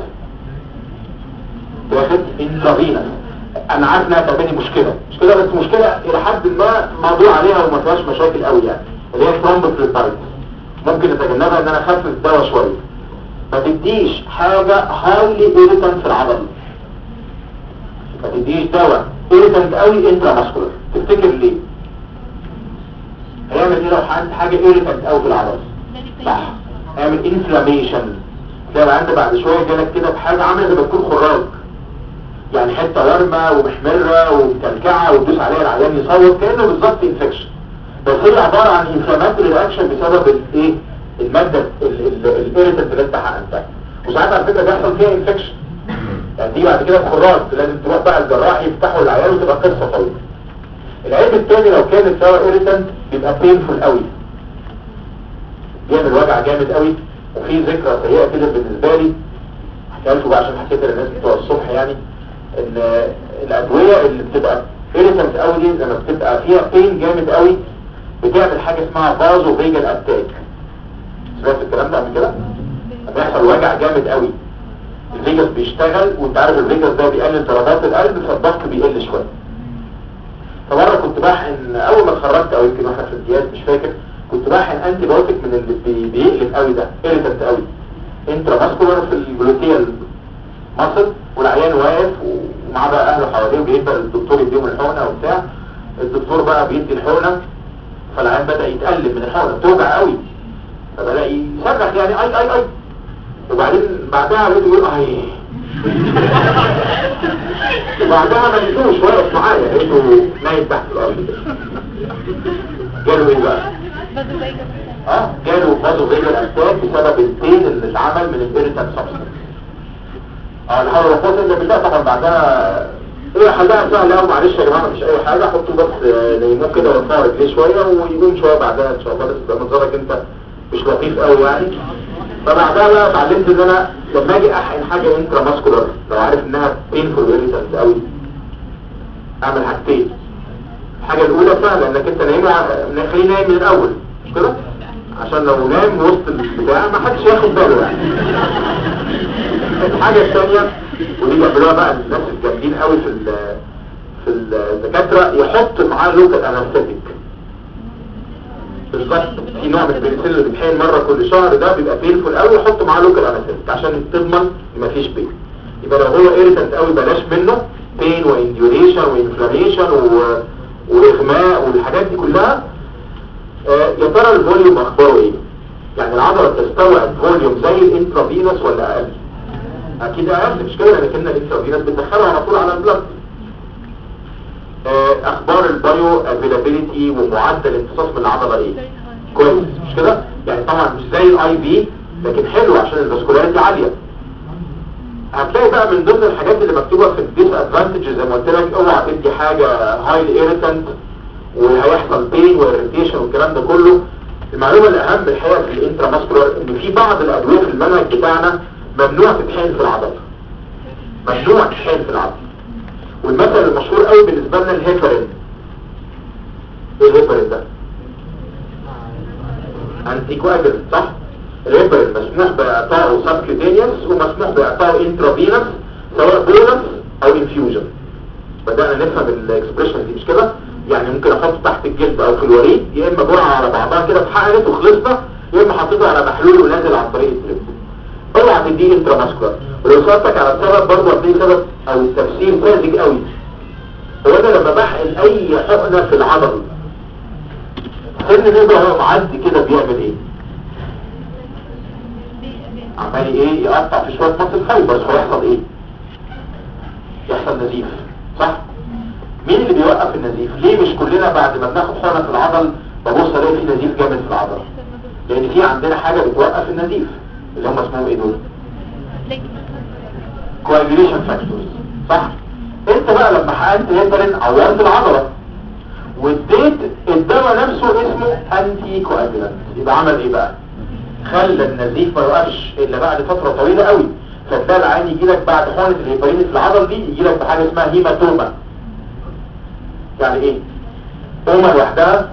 تاخد انترافينس انا عارف انها تعمل مشكله مشكله بس مشكله الى حد ما موضوع عليها وما فيهاش مشاكل قوي يعني اللي هي ترومبوفليبايتس ممكن نتجنبها ان انا اخفف الدواء شويه ما تديش حاجه هايلي ايريتانت في العضل ما تديش دواء ايريتانت قوي انترا ماسكولار تفتكر ليه هيعمل ايه لو عند حاجه ايريتانت قوي في العضل صح اعمل انفلاميشن تلاقي انت بعد شويه جالك كده بحاجه عامله زي ما تكون خراج يعني حته ورمه ومحمره ومكلكعه وتدوس عليها العيان يصوت كانه بالظبط انفكشن بس هي عباره عن انفلاماتوري رياكشن بسبب الايه الماده الايريتنت اللي انت حقنتها وساعات على فكره بيحصل فيها انفكشن يعني دي بعد كده خراج لازم تروح بقى الجراح يفتحوا العيان وتبقى قصه طويله العيب التاني لو كان الدواء ايريتنت بيبقى بينفول قوي بيعمل وجع جامد قوي وفي ذكرى سيئه كده بالنسبه لي احكيها لكم بقى عشان حكيت للناس بتوع الصبح يعني ان الادويه اللي بتبقى ايريتنت قوي دي لما بتبقى فيها بين جامد قوي بتعمل حاجه اسمها فازو فيجل اتاك سمعت الكلام ده قبل كده لما يحصل وجع جامد قوي الفيجاس بيشتغل وانت عارف الفيجاس ده بيقلل ضربات القلب فالضغط بيقل شويه فمره كنت بحقن اول ما اتخرجت او يمكن واحنا في الامتياز مش فاكر كنت بحقن انتي بايوتيك من اللي بي- بيقلب قوي ده ايريتنت قوي انترا ماسكولار في الجلوتيال مصر والعيان واقف ومعاه بقى اهله حواليه وبيبدا الدكتور يديهم الحقنه وبتاع الدكتور بقى بيدي الحقنه فالعيان بدا يتقلب من الحقنه بتوجع قوي فبدا يصرخ يعني اي اي اي وبعدين بعدها لقيته يقول اي وبعدها ما لقيتوش واقف معايا لقيته نايم تحت الارض جاله ايه بقى؟ بدو زي كده اه جاله فازو فيجر اتاك بسبب البين اللي اتعمل من الايريتال سبستنس اه لا حول ولا قوه الا بالله طبعا بعدها ايه حلها سهل قوي معلش يا جماعه مفيش اي حاجه حطوا بس آه، نيموه كده وارفعوا رجليه شويه ويقوم شويه بعدها ان شاء الله بس ده منظرك انت مش لطيف قوي يعني فبعدها بقى اتعلمت ان انا لما اجي احقن حاجه انترا ماسكولار لو عارف انها بينفول ايريتنت قوي اعمل حاجتين الحاجه الاولى سهله انك انت نايم خليه نايم من الاول مش كده عشان لو نام وسط البتاع ما حدش ياخد باله يعني الحاجه الثانيه ودي بيعملوها بقى الناس الجامدين قوي في ال- في الدكاتره يحط معاه لوكال انستيك بالظبط في نوع من البنسلين اللي بيتحقن مره كل شهر ده بيبقى بينفول قوي يحط معاه لوكال انستيك عشان تضمن ان مفيش بين يبقى لو هو ايريتنت قوي بلاش منه بين وانديوريشن وانفلاميشن و... واغماء والحاجات دي كلها آه، يا ترى الفوليوم اخباره ايه يعني العضله تستوعب فوليوم زي الانترافينوس ولا اقل اكيد اقل مش كده لكن الانترافينوس بتدخلها على طول على البلد آه، اخبار البايو افيلابيليتي ومعدل امتصاص من العضله ايه كويس مش كده يعني طبعا مش زي الاي بي لكن حلو عشان الفاسكولاريتي عاليه هتلاقي بقى من ضمن الحاجات اللي مكتوبه في الديس ادفانتج زي ما قلت لك اوعى تدي حاجه هايلي ايريتنت وهيحصل بين واريتيشن والكلام ده كله المعلومه الاهم الحقيقه في الانترا ماسكولار ان في بعض الادويه في المنهج بتاعنا ممنوع تتحقن في العضله ممنوع تتحقن في العضله والمثل المشهور قوي بالنسبه لنا الهيبرين ايه الهيبرين ده انتي كواجل صح الهيبرين مسموح باعطائه سبكيوتينيوس ومسموح باعطائه انترافينوس سواء بولس او انفيوجن بدأنا نفهم الاكسبريشن دي مش كده يعني ممكن احطه تحت الجلد او في الوريد يا اما جرعه على بعضها كده اتحقنت وخلصنا يا اما حطيته على محلول ونازل عن طريق الدريب اوعى تديه انترا ماسكولار ولو سالتك على السبب برضه هتلاقي سبب او التفسير ساذج قوي هو انا لما بحقن اي حقنه في العضل سن نبره هو معدي كده بيعمل ايه عمال ايه يقطع في شويه مصل فايبرز فيحصل ايه يحصل نزيف صح مين اللي بيوقف النزيف ليه مش كلنا بعد ما بناخد حقنه في العضل ببص الاقي في نزيف جامد في العضله لان في عندنا حاجه بتوقف النزيف اللي هم اسمهم ايه دول coagulation فاكتورز صح انت بقى لما حقنت هيبرين عورت العضله واديت الدواء نفسه اسمه انتي كواجولانت يبقى عمل ايه بقى خلى النزيف ما يوقفش الا بعد فتره طويله قوي فتلاقي العين يجي لك بعد حقنه الهيبرين في العضل دي يجي لك بحاجه اسمها هيماتوما يعني ايه اوما لوحدها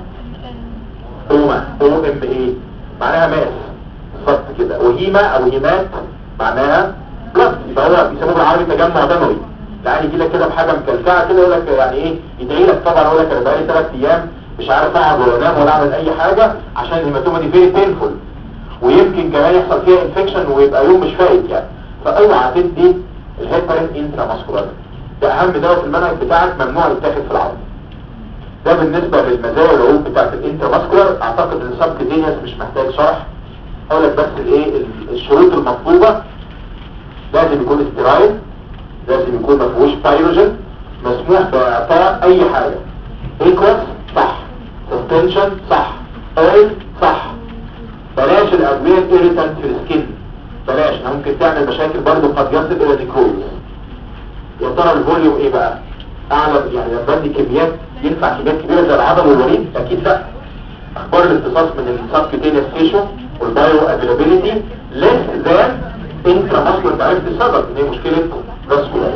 اوما او ام ايه معناها ماس بالظبط كده وهيما او هيمات معناها بلد يبقى هو بيسموه بالعربي تجمع دموي العيال يجي لك كده بحاجه مكلكعه كده يقول لك يعني ايه يدعي لك طبعا يقول لك انا بقالي ثلاث ايام مش عارف اقعد ولا انام ولا اعمل اي حاجه عشان الهيماتوما دي فيري بينفول ويمكن كمان يحصل فيها انفكشن ويبقى يوم مش فايت يعني فاوعى تدي الهيبرين انترا ماسكولار ده اهم دواء في المنهج بتاعك ممنوع يتاخد في العظم ده بالنسبه للمزايا والعيوب بتاعت الانترا ماسكولار اعتقد ان السبكتينيوس مش محتاج شرح اقول لك بس الايه الشروط المطلوبه لازم يكون استرايل لازم يكون ما فيهوش بايروجين مسموح باعطاء اي حاجه ايكوس صح سسبنشن صح اويل صح بلاش الادويه الايريتانت في السكين بلاش إنها ممكن تعمل مشاكل برضه قد يصل الى نيكروز يا ترى الفوليوم ايه بقى اعلى يعني لما بدي كميات ينفع كميات كبيره زي العضل والوريد اكيد لا اخبار الامتصاص من السبكتينيوس تيشو والبايو افيلابيلتي ليس ذان انترا ماسكولار عرفت السبب ان هي مشكله فاسكولار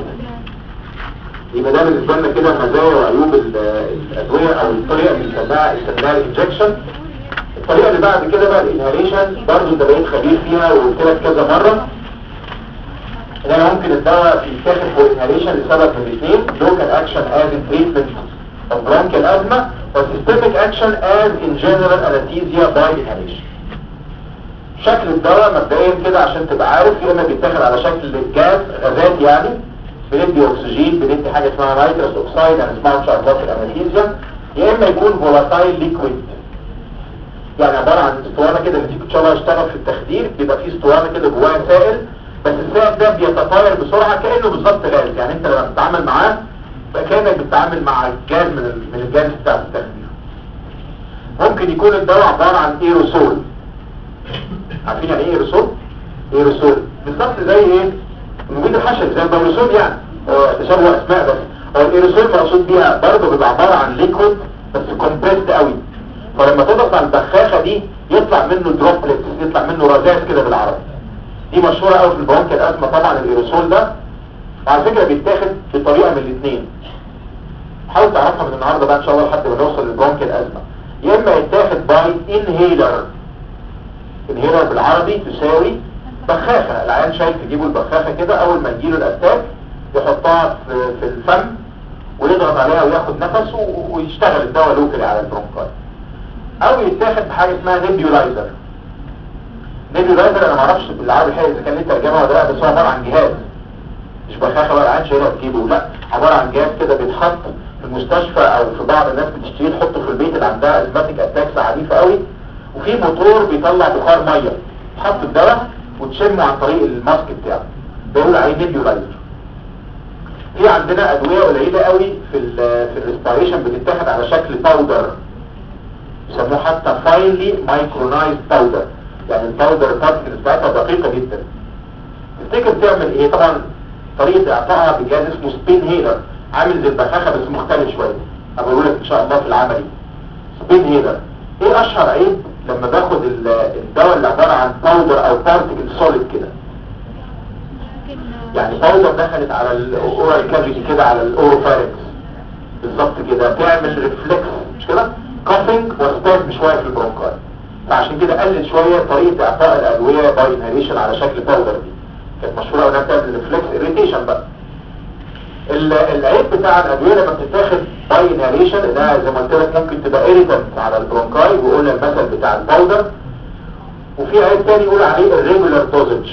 يبقى ده بالنسبه لنا كده مزايا وعيوب ال- الادويه او الطريقه اللي بنسميها استخدام الانجكشن الطريقه اللي بعد كده بقى الانهاليشن برضه انت بقيت خبير فيها وقلت لك كذا مره ان انا ممكن الدواء يتاخد فور انهاليشن لسبب من الاثنين لوكال اكشن از تريتمنت اوف برونكيال ازمه وسيستميك اكشن از ان جنرال انستيزيا باي انهاليشن شكل الدواء مبدئيا كده عشان تبقى عارف يا اما بيتاخد على شكل جاز غازات يعني بندي اكسجين بندي حاجه اسمها نيتروس اوكسايد هنسمعها ان شاء الله في الانستيزيا يا اما يكون فولاتايل ليكويد يعني عباره عن اسطوانه كده اللي تيجي ان شاء الله يشتغل في التخدير بيبقى فيه اسطوانه كده جواها سائل بس السائل ده بيتطاير بسرعه كانه بالظبط غاز يعني انت لما بتتعامل معاه بقى كانك بتتعامل مع الجاز من ال- من الجاز بتاع التخدير ممكن يكون الدواء عباره عن ايروسول عارفين يعني ايه ايروسول ايروسول بالظبط زي ايه المبيد الحشري زي البيروسول يعني هو تشابه اسماء بس هو الايروسول مقصود بيها برضه بيبقى عباره عن ليكويد بس كومبريسد قوي فلما تضغط على البخاخه دي يطلع منه دروبلتس يطلع منه رذاذ كده بالعربي دي مشهوره قوي في البرونكيال ازمه طبعا الايروسول ده وعلى فكره بيتاخد بطريقه من الاثنين حاول تعرفها من النهارده بقى ان شاء الله لحد ما نوصل للبرونكيال ازمه يا اما يتاخد باي انهيلر انهيلر بالعربي تساوي بخاخة العيان شايف يجيبوا البخاخة كده اول ما يجيله الاتاك يحطها في, في الفم ويضغط عليها وياخد نفسه و- ويشتغل الدواء لوكالي على البرونكاي او يتاخد بحاجة اسمها نيبيولايزر نيبيولايزر انا معرفش بالعربي الحقيقي اذا كان ليه ترجمة ولا لا بس هو عبارة عن جهاز مش بخاخة بقى العيان شايلها في جيبه لا عبارة عن جهاز كده بيتحط في المستشفى او في بعض الناس بتشتريه تحطه في البيت اللي عندها ازماتيك اتاكس عنيفة قوي وفي موتور بيطلع بخار ميه تحط الدواء وتشمه عن طريق الماسك بتاعه بيقول عليه نيبيولايزر في عندنا ادويه قليله قوي في ال في الريسبيريشن بتتاخد على شكل باودر يسموه حتى فاينلي مايكرونايز باودر يعني الباودر بارتكلز بتاعتها دقيقه جدا تفتكر تعمل ايه طبعا طريقه اعطائها بجهاز اسمه سبين هيلر عامل زي البخاخه بس مختلف شويه هقول لك ان شاء الله في العملي سبين هيلر ايه اشهر عيب لما باخد ال- الدواء اللي عباره عن باودر او بارتكل سوليد كده ممكن يعني باودر دخلت على الاورال كافيتي كده على الاوروفارينكس بالظبط كده تعمل ريفلكس مش كده كافينج وسبازم شويه في البرونكاي فعشان كده قلت شويه طريقه اعطاء الادويه باي انهاليشن على شكل باودر دي كانت مشهوره انها بتعمل ريفلكس اريتيشن بقى ال- العيب بتاع الادويه لما بتتاخد باي انهاليشن انها زي ما قلت لك ممكن تبقى ايريتنت على البرونكاي وقلنا المثل بتاع الباودر وفي عيب تاني يقول عليه الريجولار دوزج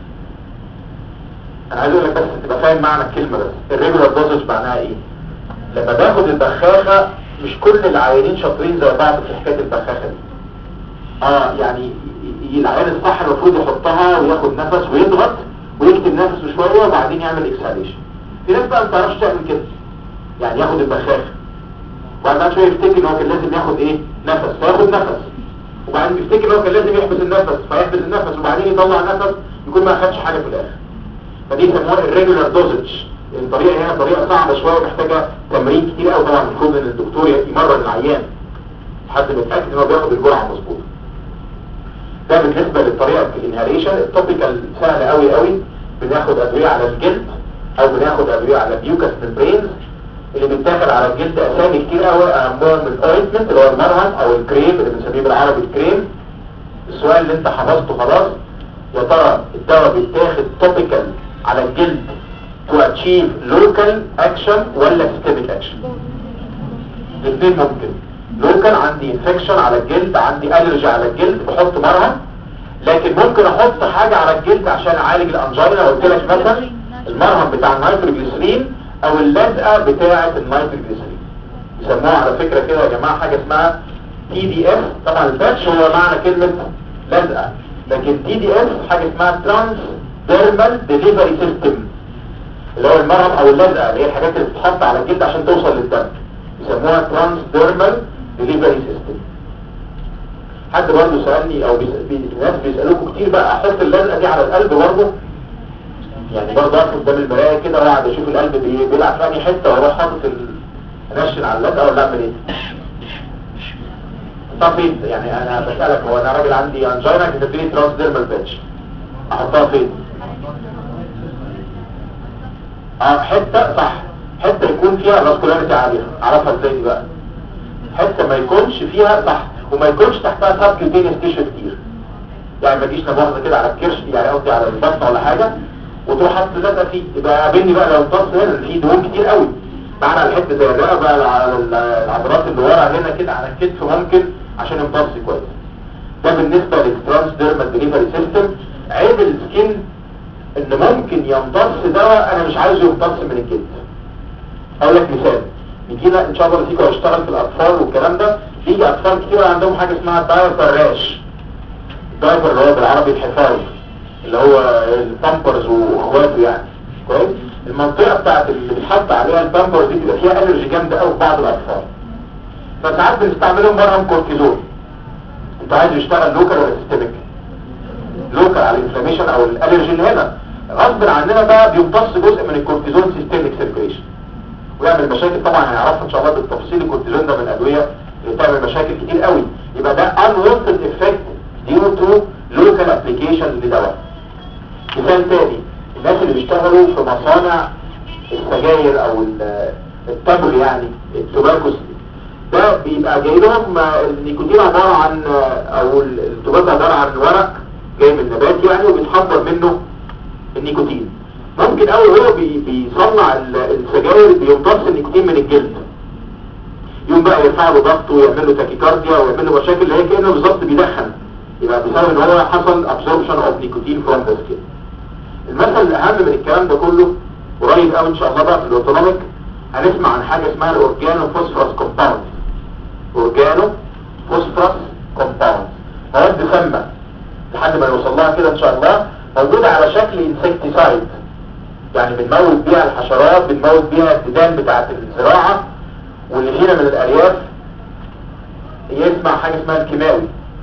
انا عايز اقول لك بس تبقى فاهم معنى الكلمه بس الريجولار دوزج معناها ايه لما باخد البخاخه مش كل العيانين شاطرين زي بعض في حكايه البخاخه دي اه يعني ي- دي العيان الصح المفروض يحطها وياخد نفس ويضغط ويكتب نفسه شويه وبعدين يعمل اكسهاليشن في ناس بقى ما بتعرفش تعمل كده يعني ياخد البخاخ وبعدين شويه يفتكر ان هو كان لازم ياخد ايه نفس فياخد نفس وبعدين يفتكر ان هو كان لازم يحبس النفس فيحبس النفس وبعدين يطلع نفس يكون ما اخدش حاجه في الاخر فدي يسموها الريجولار دوزج الطريقه هنا طريقه صعبه شويه ومحتاجه تمرين كتير قوي طبعا المفروض ان الدكتور يمرن العيان لحد ما يتاكد ان هو بياخد الجرعه مظبوطه ده بالنسبه للطريقه في الانهاليشن التوبيكال سهل قوي قوي بناخد ادويه على الجلد او بناخد ادويه على البيوكس ممبرينز اللي بيتاخد على الجلد اسامي كتير قوي اهمهم الاوينتمنت اللي هو المرهم او الكريم اللي بنسميه بالعربي الكريم السؤال اللي انت حفظته خلاص يا ترى الدواء بيتاخد توبيكال على الجلد to achieve local action ولا systemic action الاثنين ممكن لوكال عندي انفكشن على الجلد عندي الرجي على الجلد بحط مرهم لكن ممكن احط حاجة على الجلد عشان اعالج الانجينا قلت لك مثلا المرهم بتاع النيتروجليسرين او اللزقة بتاعة النيتروجليسرين يسموها على فكرة كده يا جماعة حاجة اسمها تي دي اف طبعا الباتش هو معنى كلمة لزقة لكن تي دي اف حاجة اسمها ترانس ديرمال ديليفري سيستم اللي هو المرهم او اللزقة اللي هي الحاجات اللي بتتحط على الجلد عشان توصل للدم يسموها ترانس ديرمال ديليفري سيستم حد برضه سألني او بيس- بي- الناس بيسألوكوا كتير بقى احط اللزقة دي على القلب برضه يعني برضه اقف قدام المراية كده واقعد اشوف القلب بي- بيلعب في انهي حتة واروح حاطط ال- انشن على اللزقة ولا اعمل ايه؟ احطها فين؟ يعني انا بسألك هو انا راجل عندي انجينا كتبت لي ترانس ديرمال باتش احطها فين؟ اه حتة صح حتة يكون فيها فاسكولاريتي عالية اعرفها ازاي دي بقى حتة ما يكونش فيها صح وما يكونش تحتها سبكيوتينيوس تيشو كتير يعني ما تجيش نبوظة كده على الكرش يعني قصدي على البطن ولا حاجة وتروح حاطط لزقة فيه يبقى قابلني بقى لو امتص هنا لأن فيه دهون كتير قوي معنى على الحتة زي الرقبة على ال- العضلات اللي ورا هنا كده على الكتف ممكن عشان يمتص كويس ده بالنسبة للترانس ديرمال ديليفري سيستم عيب السكين ان ممكن يمتص دواء انا مش عايزه يمتص من الجلد اقول لك مثال يجينا ان شاء الله نسيكو هيشتغل في الاطفال والكلام ده يجي اطفال كتير عندهم حاجه اسمها دايبر راش الدايبر اللي هو بالعربي الحفاظ اللي هو البامبرز واخواته يعني كويس المنطقه بتاعت اللي بيتحط عليها البامبرز دي بيبقى فيها الرجي جامده قوي في بعض الاطفال فساعات بنستعملهم مرهم كورتيزون انت عايز يشتغل لوكال ولا سيستميك لوكال على الانفلاميشن او الالرجي اللي هنا غصب عننا بقى بيمتص جزء من الكورتيزون سيستميك سيركيشن ويعمل مشاكل طبعا هنعرفها ان شاء الله بالتفصيل الكورتيزون ده من الادويه اللي بتعمل مشاكل كتير قوي يبقى ده unwanted effect due to local application لدواء مثال تاني الناس اللي بيشتغلوا في مصانع السجاير او ال- التبغ يعني التوباكوس ده بيبقى جاي لهم آه، النيكوتين عبارة عن آه، او ال- التوباكو عبارة عن ورق جاي من نبات يعني وبيتحضر منه النيكوتين ممكن قوي هو بي بيصنع ال- السجاير بيمتص النيكوتين من الجلد يوم بقى يرفع له ضغطه ويعمل له تاكيكارديا ويعمل له مشاكل اللي هي كانه بالظبط بيدخن يبقى بسبب ان هو حصل absorption of nicotine from the skin المثل الاهم من الكلام ده كله قريب قوي ان شاء الله بقى في الاوتونوميك هنسمع عن حاجه اسمها الاورجانو فوسفورس كومباوند اورجانو فوسفورس كومباوند مواد سامه لحد ما نوصل لها كده ان شاء الله موجوده على شكل انسكتيسايد يعني بنموت بيها الحشرات بنموت بيها الديدان بتاعه الزراعه واللي فينا من الارياف يسمع حاجه اسمها الكيماوي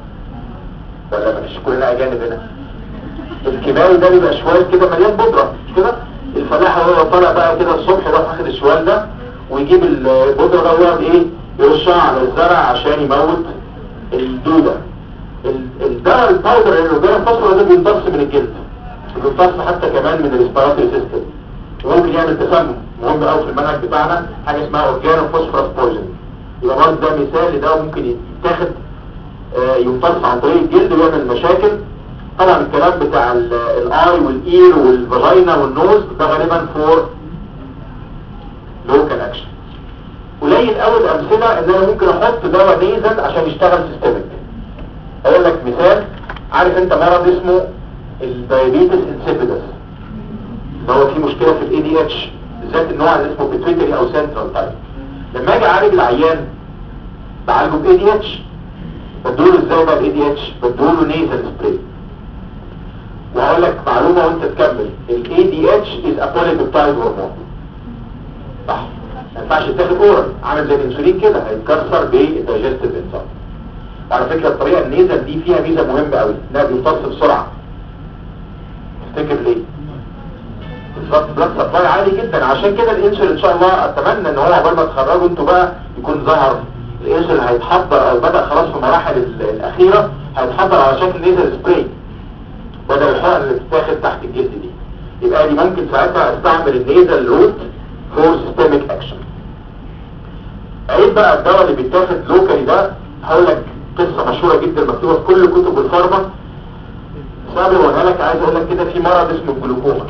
ولا مفيش كلنا اجانب هنا الكيماوي ده بيبقى شوال كده مليان بودرة مش كده الفلاح وهو طالع بقى كده الصبح يروح اخد الشوال ده ويجيب البودرة ده ويقعد ايه يرشها على الزرع عشان يموت الدودة ال- الدواء الباودر اللي بين الفصل ده بيمتص من الجلد بيمتص حتى كمان من الريسبيراتوري سيستم وممكن يعمل تسمم مهم قوي في المنهج بتاعنا حاجه اسمها اورجانو فوسفورس بويزن يبقى برضه ده مثال لده ممكن يتاخد آه، يمتص عن طريق الجلد ويعمل مشاكل طبعا الكلام بتاع ال- الاي والاير والفاجينا والنوز ده غالبا فور لوكال اكشن قليل قوي الامثله ان انا ممكن احط دواء نيزل عشان يشتغل سيستميك اقول لك مثال عارف انت مرض اسمه الدايابيتس انسيبيدس اللي هو فيه مشكله في الاي دي اتش بالذات النوع اللي اسمه بيتويتري او سنترال تايب لما اجي اعالج العيان بعالجه باي دي اتش بدوله ازاي بقى الاي دي اتش بدوله نيزل سبراي وهقول لك معلومه وانت تكمل الاي دي اتش از ا بوليبيبتايد هرمون صح ما ينفعش تاخد اورال عامل زي الانسولين كده هيتكسر بالدايجستيف انزيم وعلى فكره الطريقه النيزل دي فيها ميزه مهمه قوي انها بيمتص بسرعه تفتكر ليه بالظبط بلاد سبلاي عالي جدا عشان كده الانسولين ان شاء الله اتمنى ان هو عقبال ما تخرجوا انتوا بقى يكون ظهر الانسولين هيتحضر او بدا خلاص في المراحل ال- الاخيره هيتحضر على شكل نيزل سبراي بدل الحقن اللي بتتاخد تحت الجلد دي يبقى دي ممكن ساعتها استعمل النيزل روت فور سيستميك اكشن عيب بقى الدواء اللي بيتاخد لوكالي ده هقول لك قصه مشهوره جدا مكتوبه في كل كتب الفارما سبب وانا لك عايز اقول لك كده في مرض اسمه الجلوكوما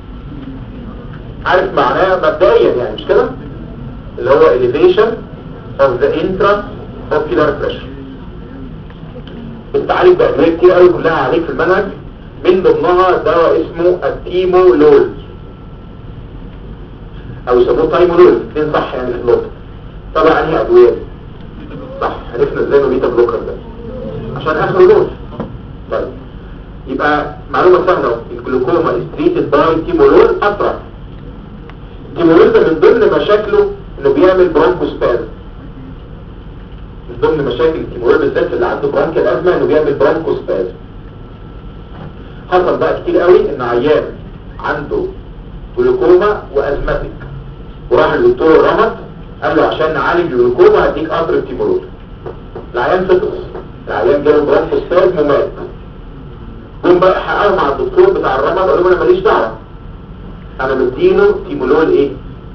عارف معناه مبدئيا يعني مش كده اللي هو elevation of the intraocular pressure بتعالج بأدوية كتير قوي كلها عليك في المنهج من ضمنها دواء اسمه التيمولول او يسموه تايمولول الاثنين صح يعني في اللغة طبعا انهي ادوية صح عرفنا ازاي انه بيتا بلوكر ده عشان اخر لون طيب يبقى معلومة سهلة اهو. الجلوكوما is treated by تيمولول أطرح التيمولول ده من ضمن مشاكله انه بيعمل برونكوسبازم من ضمن مشاكل التيمولول بالذات اللي عنده برونكيال ازمه انه بيعمل برونكوسبازم حصل بقى كتير قوي ان عيان عنده جلوكوما وازمتك وراح للدكتور الرمد قال له عشان نعالج الجلوكوما هديك قطر التيمولول العيان فطس العيان جاله برونكوسبازم ومات جم بقى حققوا مع الدكتور بتاع الرمد قالوا له انا ماليش دعوه انا مديله تيمولول ايه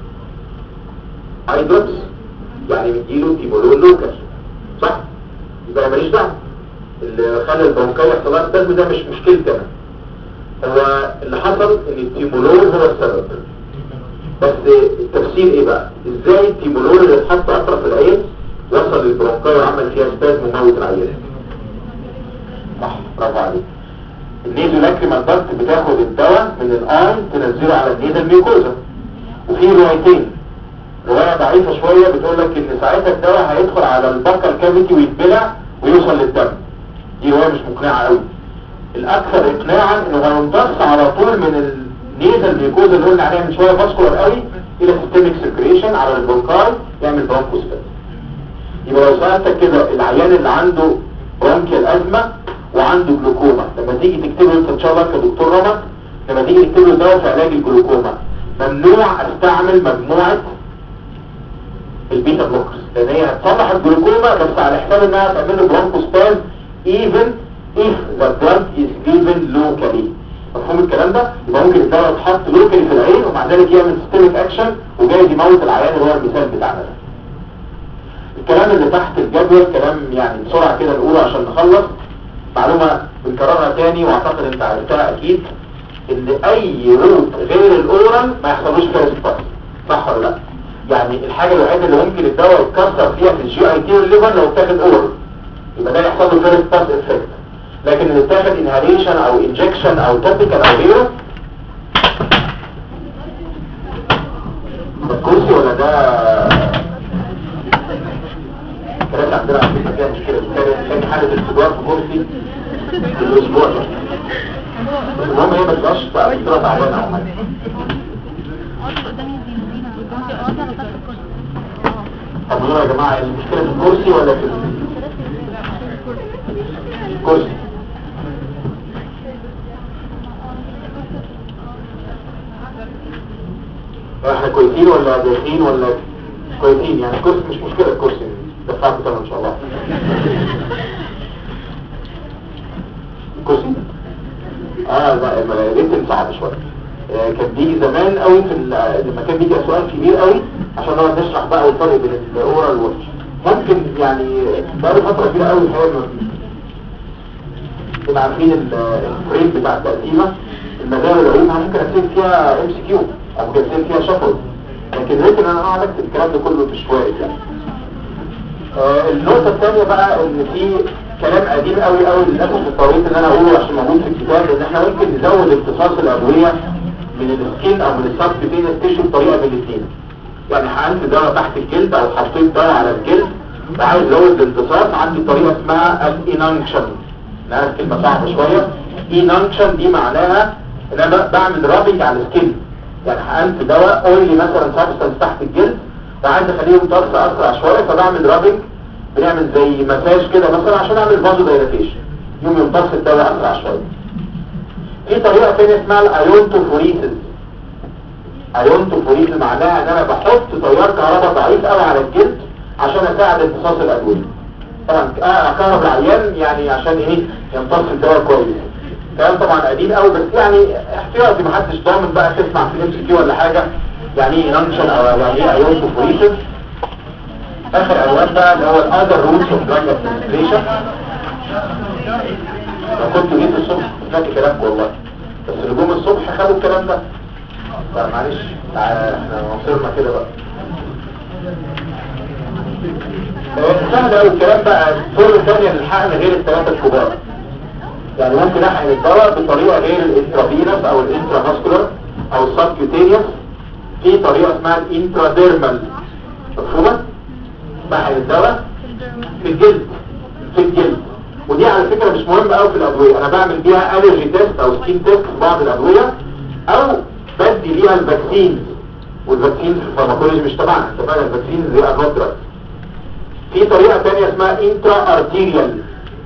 اي دروبس يعني مديله تيمولول لوكال صح يبقى ماليش دعوه اللي خلى البرونكايه يحصل لها الدم ده مش مشكلتي انا هو اللي حصل ان التيمولول هو السبب بس التفسير ايه بقى ازاي التيمولول اللي اتحط اطرف العين وصل للبرونكايه وعمل فيها سباز وموت العيان صح برافو عليك النيزو لاكريمال دارت بتاخد الدواء من الآن تنزله على النيزل ميوكوزا وفي روايتين رواية ضعيفة شوية بتقول لك ان ساعتها الدواء هيدخل على البكر كافيتي ويتبلع ويوصل للدم دي رواية مش مقنعة قوي الاكثر اقناعا انه هيمتص على طول من النيزل ميوكوزا اللي قلنا عليها من شوية فاسكولار قوي الى سيستميك سيركريشن على البرونكاي يعمل برونكوسباز يبقى لو سألتك كده العيان اللي عنده برونكيال ازمة وعنده جلوكوما لما تيجي تكتب له انت ان شاء الله كدكتور رمض لما تيجي تكتب له دواء في علاج الجلوكوما ممنوع استعمل مجموعة البيتا بلوكرز لان هي هتصلح الجلوكوما بس على حساب انها تعمل له برونكوسباز even if the drug is given locally مفهوم الكلام ده يبقى ممكن الدواء يتحط لوكالي في العين ومع ذلك يعمل سيستميك اكشن وجايز يموت العيان اللي هو المثال بتاعنا ده الكلام اللي تحت الجدول كلام يعني بسرعة كده نقوله عشان نخلص معلومة بنكررها تاني واعتقد انت عرفتها اكيد ان اي روت غير الاورال ما يحصلوش فيرست باس صح ولا لا يعني الحاجة الوحيدة اللي ممكن الدواء يتكسر فيها في الجي اي تي والليفر لو اتاخد اورال يبقى ده يحصل له فيرست باس افكت لكن اللي اتاخد انهاليشن او انجكشن او توبيكال او غيره ده كرسي ولا ده كراسي عندنا عندنا فيها مشكلة كان حالة الفجار في كرسي في الأسبوع ده بس المهم هي ما تبقاش بقى بتبقى تعبانة أو حاجة اقعد قدامي البنزينة قدامي اقعد على طرف الكرسي طب قولوا يا جماعة المشكلة في الكرسي ولا في الكرسي؟ احنا كويسين ولا داخلين ولا كويسين يعني الكرسي مش مشكلة الكرسي دفعت تمام ان شاء الله الكرسي اه لا ما ريتم صعب شوية آه، كان بيجي زمان قوي في ال- لما كان بيجي سؤال كبير قوي عشان نقعد نشرح بقى الفرق بين الاورال والش ممكن يعني بقى فترة كبيرة قوي الحقيقة ما- كنا عارفين ال- الفريم بتاع التقسيمة المجال العلوم ممكن اكتب فيها ام سي كيو او ممكن اكتب فيها شفر لكن ريت ان انا اقعد اكتب الكلام ده كله في شوية يعني آه، النقطة الثانية بقى ان في كلام قديم قوي قوي للأسف اضطريت ان انا اقوله عشان موجود في الكتاب ان احنا ممكن نزود امتصاص الأدوية من السكين او من السبت بين التيشو بطريقة من الاثنين يعني حقنت دواء تحت الجلد او حطيت دواء على الجلد وعايز ازود الامتصاص عندي طريقه اسمها الانانكشن نعرف كلمه صعبه شويه انانكشن دي معناها ان انا بعمل رابنج على السكين يعني حقنت دواء اويلي مثلا سبستنس تحت الجلد وعايز اخليه يمتص اسرع شويه فبعمل رابنج بنعمل زي مساج كده مثلا عشان اعمل فازو دايلاتيشن يوم يمتص الدواء اسرع شويه في طريقه ثانيه اسمها الايونتوفوريسيس ايونتوفوريسيس معناها ان انا بحط تيار كهرباء ضعيف قوي على الجلد عشان اساعد امتصاص الادويه طبعا اكهرب العيان يعني عشان ايه يمتص الدواء كويس كلام طبعا قديم قوي بس يعني احتياطي محدش ضامن بقى تسمع في الام سي كيو ولا حاجه يعني ايه انانكشن او يعني ايه ايونتوفوريسيس اخر عنوان بقى اللي هو الاذر روتس اوف دراج ادمنستريشن لو كنت جيت الصبح سمعت كلامك والله بس نجوم الصبح خدوا الكلام ده لا معلش تعالى احنا وصلنا كده بقى سهل قوي الكلام بقى الطرق الثانيه للحقن غير الثلاثه الكبار يعني ممكن احقن الدواء بطريقه غير الانترافينوس او الانترافاسكولار او السبكيوتينيوس في طريقه اسمها الانتراديرمال مفهومه بحقن الدواء في الجلد في الجلد ودي على فكرة مش مهمة قوي في الأدوية أنا بعمل بيها ألرجي تيست أو سكين تيست في بعض الأدوية أو بدي ليها الفاكسين والفاكسين في الفارماكولوجي مش تبعنا تبعنا الفاكسين زي الرودرا في طريقة تانية اسمها انترا ارتيريال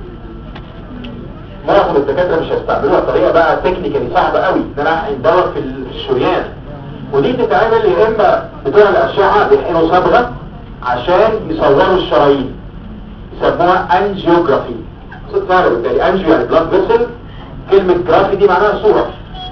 معظم الدكاترة مش هيستعملوها طريقة بقى تكنيكالي صعبة قوي ان انا احقن دواء في الشريان ودي بتتعمل يا اما بتوع الاشعة بيحقنوا صبغة عشان يصوروا الشرايين يسموها انجيوجرافي صوت فعلا بالتالي انجيو يعني بلاد فيسل كلمة جرافي دي معناها صورة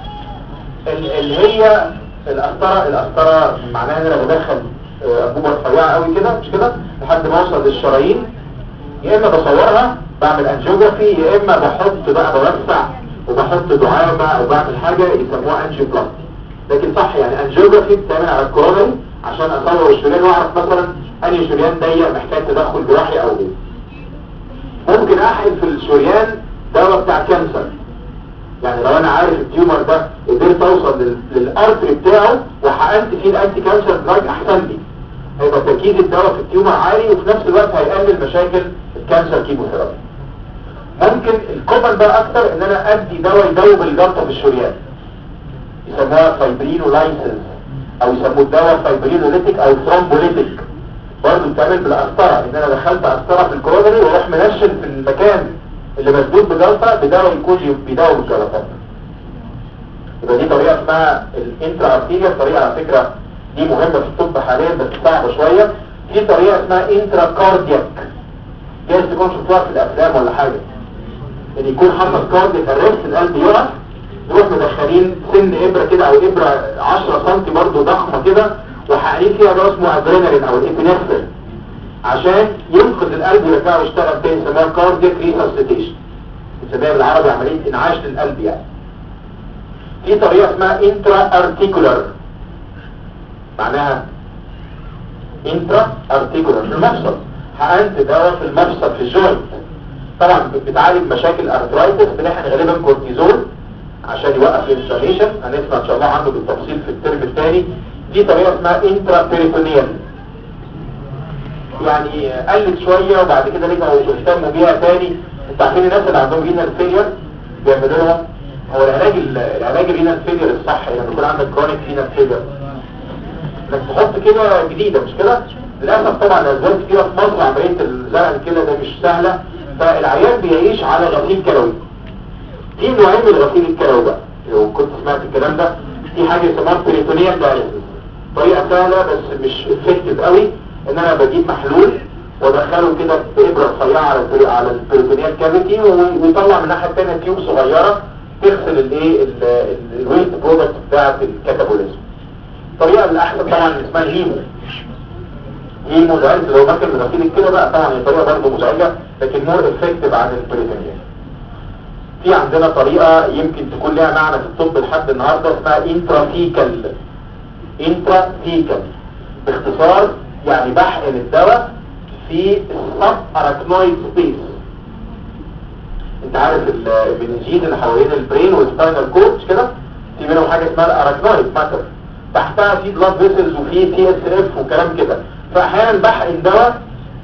اللي هي القسطرة القسطرة معناها ان انا بدخل انبوبة رفيعة قوي كده مش كده لحد ما اوصل للشرايين يا اما بصورها بعمل انجيوجرافي يا اما بحط بقى بوسع وبحط دعامة او بعمل حاجة يسموها انجيوبلاستي لكن صح يعني انجيوجرافي بتعمل على الكورونري عشان اصور الشريان واعرف مثلا انهي شريان ضيق محتاج تدخل جراحي او ايه ممكن احقن في الشريان دواء بتاع كانسر يعني لو انا عارف التيومر ده قدرت اوصل للارتري بتاعه وحقنت فيه الانتي كانسر دراج احسن لي هيبقى تركيز الدواء في التيومر عالي وفي نفس الوقت هيقلل مشاكل الكانسر كيموثيرابي ممكن الكومن بقى اكتر ان انا ادي دواء يدوب الجلطه في الشريان يسموها فايبرينولايسنس او يسموه الدواء فايبرينوليتيك او ثرومبوليتيك برضه بتعمل بالقسطره ان انا دخلت قسطره في الكورونري واروح منشن في المكان اللي مسدود بجلطه بدواء يكون بيداوي الجلطات يبقى دي طريقه اسمها الانترا ارتيريال طريقه على فكره دي مهمه في الطب حاليا بس صعبه شويه في طريقه اسمها انترا كاردياك جايز تكون شفتوها في الافلام ولا حاجه ان يكون حصل كاردياك ارست القلب يقف نروح مدخلين سن ابره كده او ابره 10 سم برضه ضخمه كده وحقنين فيها ده اسمه ادرينالين او الابنفرين عشان ينقذ القلب يرجعه يشتغل تاني يسموها كاردياك ريسسيتيشن بنسميها بالعربي عمليه انعاش للقلب يعني في طريقه اسمها انترا ارتيكولار معناها انترا ارتيكولار في المفصل حقنت دواء في المفصل في الجوينت طبعا بتعالج مشاكل الارثرايتس بنحقن غالبا كورتيزون عشان يوقف الانفلاميشن هنسمع ان شاء الله عنه بالتفصيل في الترم الثاني دي طريقه اسمها انترا بيريتونيال يعني قلت شويه وبعد كده رجعوا يهتموا بيها تاني انت عارفين الناس اللي عندهم رينال فيلير بيعملوا لهم هو العلاج العلاج الرينال فيلير الصح يعني يكون عندك كرونيك رينال فيلير انك تحط كده جديده مش كده للاسف طبعا الاسباب كتيره في مصر عمليه الزرع الكلى ده مش سهله فالعيان بيعيش على غسيل كلوي في نوعين من الغسيل الكلوي بقى لو كنت سمعت الكلام ده في حاجه اسمها بريتونيال دايليسيس طريقه سهله بس مش افكتيف قوي ان انا بجيب محلول وادخله كده بابره رفيعه على البري على البريتونيال كافيتي ويطلع من الناحيه الثانيه تيوب صغيره تغسل الايه الويست برودكت بتاعه الكاتابوليزم الطريقه الاحسن طبعا اسمها هيمو هيمو ده لو ماكل من غسيل الكلى بقى طبعا هي طريقه برضه مزعجه لكن مور افكتيف عن البريتونيال في عندنا طريقه يمكن تكون لها معنى في الطب لحد النهارده اسمها انترافيكال انترافيكال باختصار يعني بحقن الدواء في السب اراكنويد سبيس انت عارف المنجيز اللي حوالين البرين والسباينال كورد مش كده في منهم حاجه اسمها الاراكنويد ماتر تحتها في بلاد فيسلز وفي تي اس اف وكلام كده فاحيانا بحقن دواء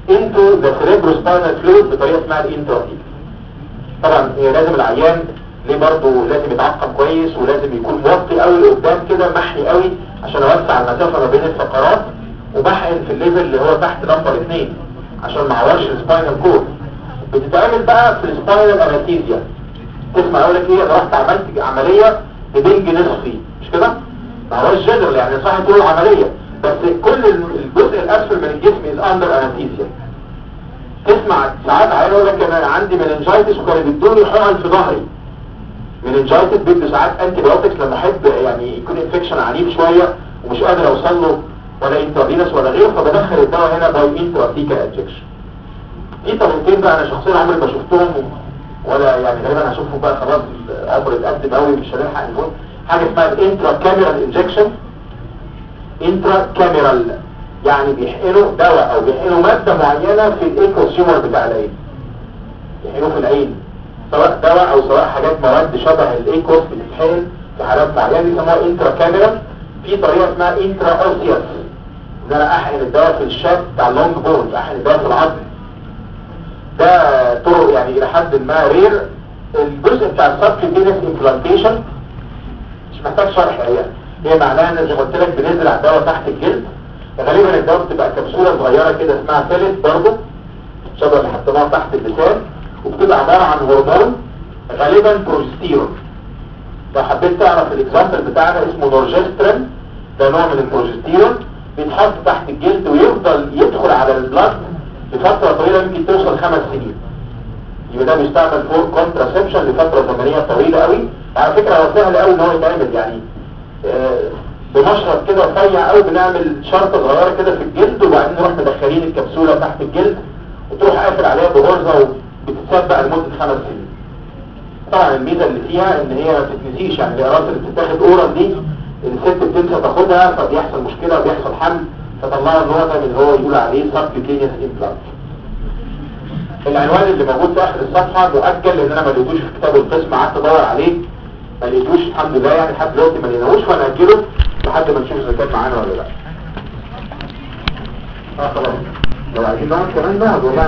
into the cerebrospinal fluid بطريقه اسمها الانتراتيك طبعا هي لازم العيان ليه برضه لازم يتعقم كويس ولازم يكون موطي قوي لقدام كده محني قوي عشان اوسع المسافه ما بين الفقرات وبحقن في الليفل اللي هو تحت نمبر اثنين عشان ما اعورش السباينال كورد بتتعمل بقى في السباينال انستيزيا تسمع يقول لك ايه انا رحت عملت عمليه ببنج نصفي مش كده؟ ما هوش جنرال يعني صح تقول عمليه بس كل الجزء الاسفل من الجسم از اندر انستيزيا تسمع ساعات عيال يقول لك انا عندي مننجايتس وكانوا بيدوني حقن في ظهري مننجايتس بيدوا ساعات انتي بايوتكس لما احب يعني يكون انفكشن عنيف شويه ومش قادر اوصل له ولا انترافينوس ولا غيره فبدخل الدواء هنا باي انتراتيكال انجكشن دي طريقتين بقى انا شخصيا عمري ما شفتهم ولا يعني غالبا هشوفهم بقى خلاص العمر اتقدم قوي مش هنلحق نقول حاجه اسمها الانترا كاميرال انجكشن انترا كاميرال يعني بيحقنوا دواء او بيحقنوا ماده معينه في الايكوسيومر بتاع العين بيحقنوا في العين سواء دواء او سواء حاجات مواد شبه الايكوس بتتحقن في حالات معينه بيسموها انترا كاميرال في طريقه اسمها انترا اوسيوس ان انا احقن الدواء في الشاب بتاع اللونج بونز احقن الدواء في العظم ده طرق يعني الى حد ما رير الجزء بتاع السبكتينس امبلانتيشن مش محتاج شرح يعني هي معناها ان زي ما قلت لك بنزرع دواء تحت الجلد غالبا الدواء بتبقى كبسوله صغيره كده اسمها فيلت برضه شبه اللي حطيناها تحت اللسان وبتبقى عباره عن هرمون غالبا بروجستيرون لو حبيت تعرف الاكزامبل بتاعنا اسمه نورجسترين ده نوع من البروجستيرون بيتحط تحت الجلد ويفضل يدخل على البلد لفترة طويلة يمكن توصل خمس سنين يبقى ده بيستعمل فور كونتراسبشن لفترة زمنية طويلة قوي على فكرة هو سهل قوي ان هو يتعمل يعني آه بمشرط كده رفيع قوي بنعمل شرطة صغيرة كده في الجلد وبعدين نروح مدخلين الكبسولة تحت الجلد وتروح قافل عليها بغرزة وبتتثبت لمدة خمس سنين طبعا الميزة اللي فيها ان هي ما بتتنسيش يعني القراص اللي بتتاخد اورال دي الست بتنسى تاخدها فبيحصل مشكلة وبيحصل حمل فطلعوا النوع ده اللي هو يقول عليه سبكيوتينيوس امبلانت العنوان اللي موجود في اخر الصفحه مؤجل لان انا ما لقيتوش في كتاب القسم قعدت ادور عليه ما لقيتوش الحمد لله يعني لحد دلوقتي ما لقيناهوش فنأجله لحد ما نشوف اذا كان معانا ولا لا اه خلاص لو عايزين نقعد كمان نقعد والله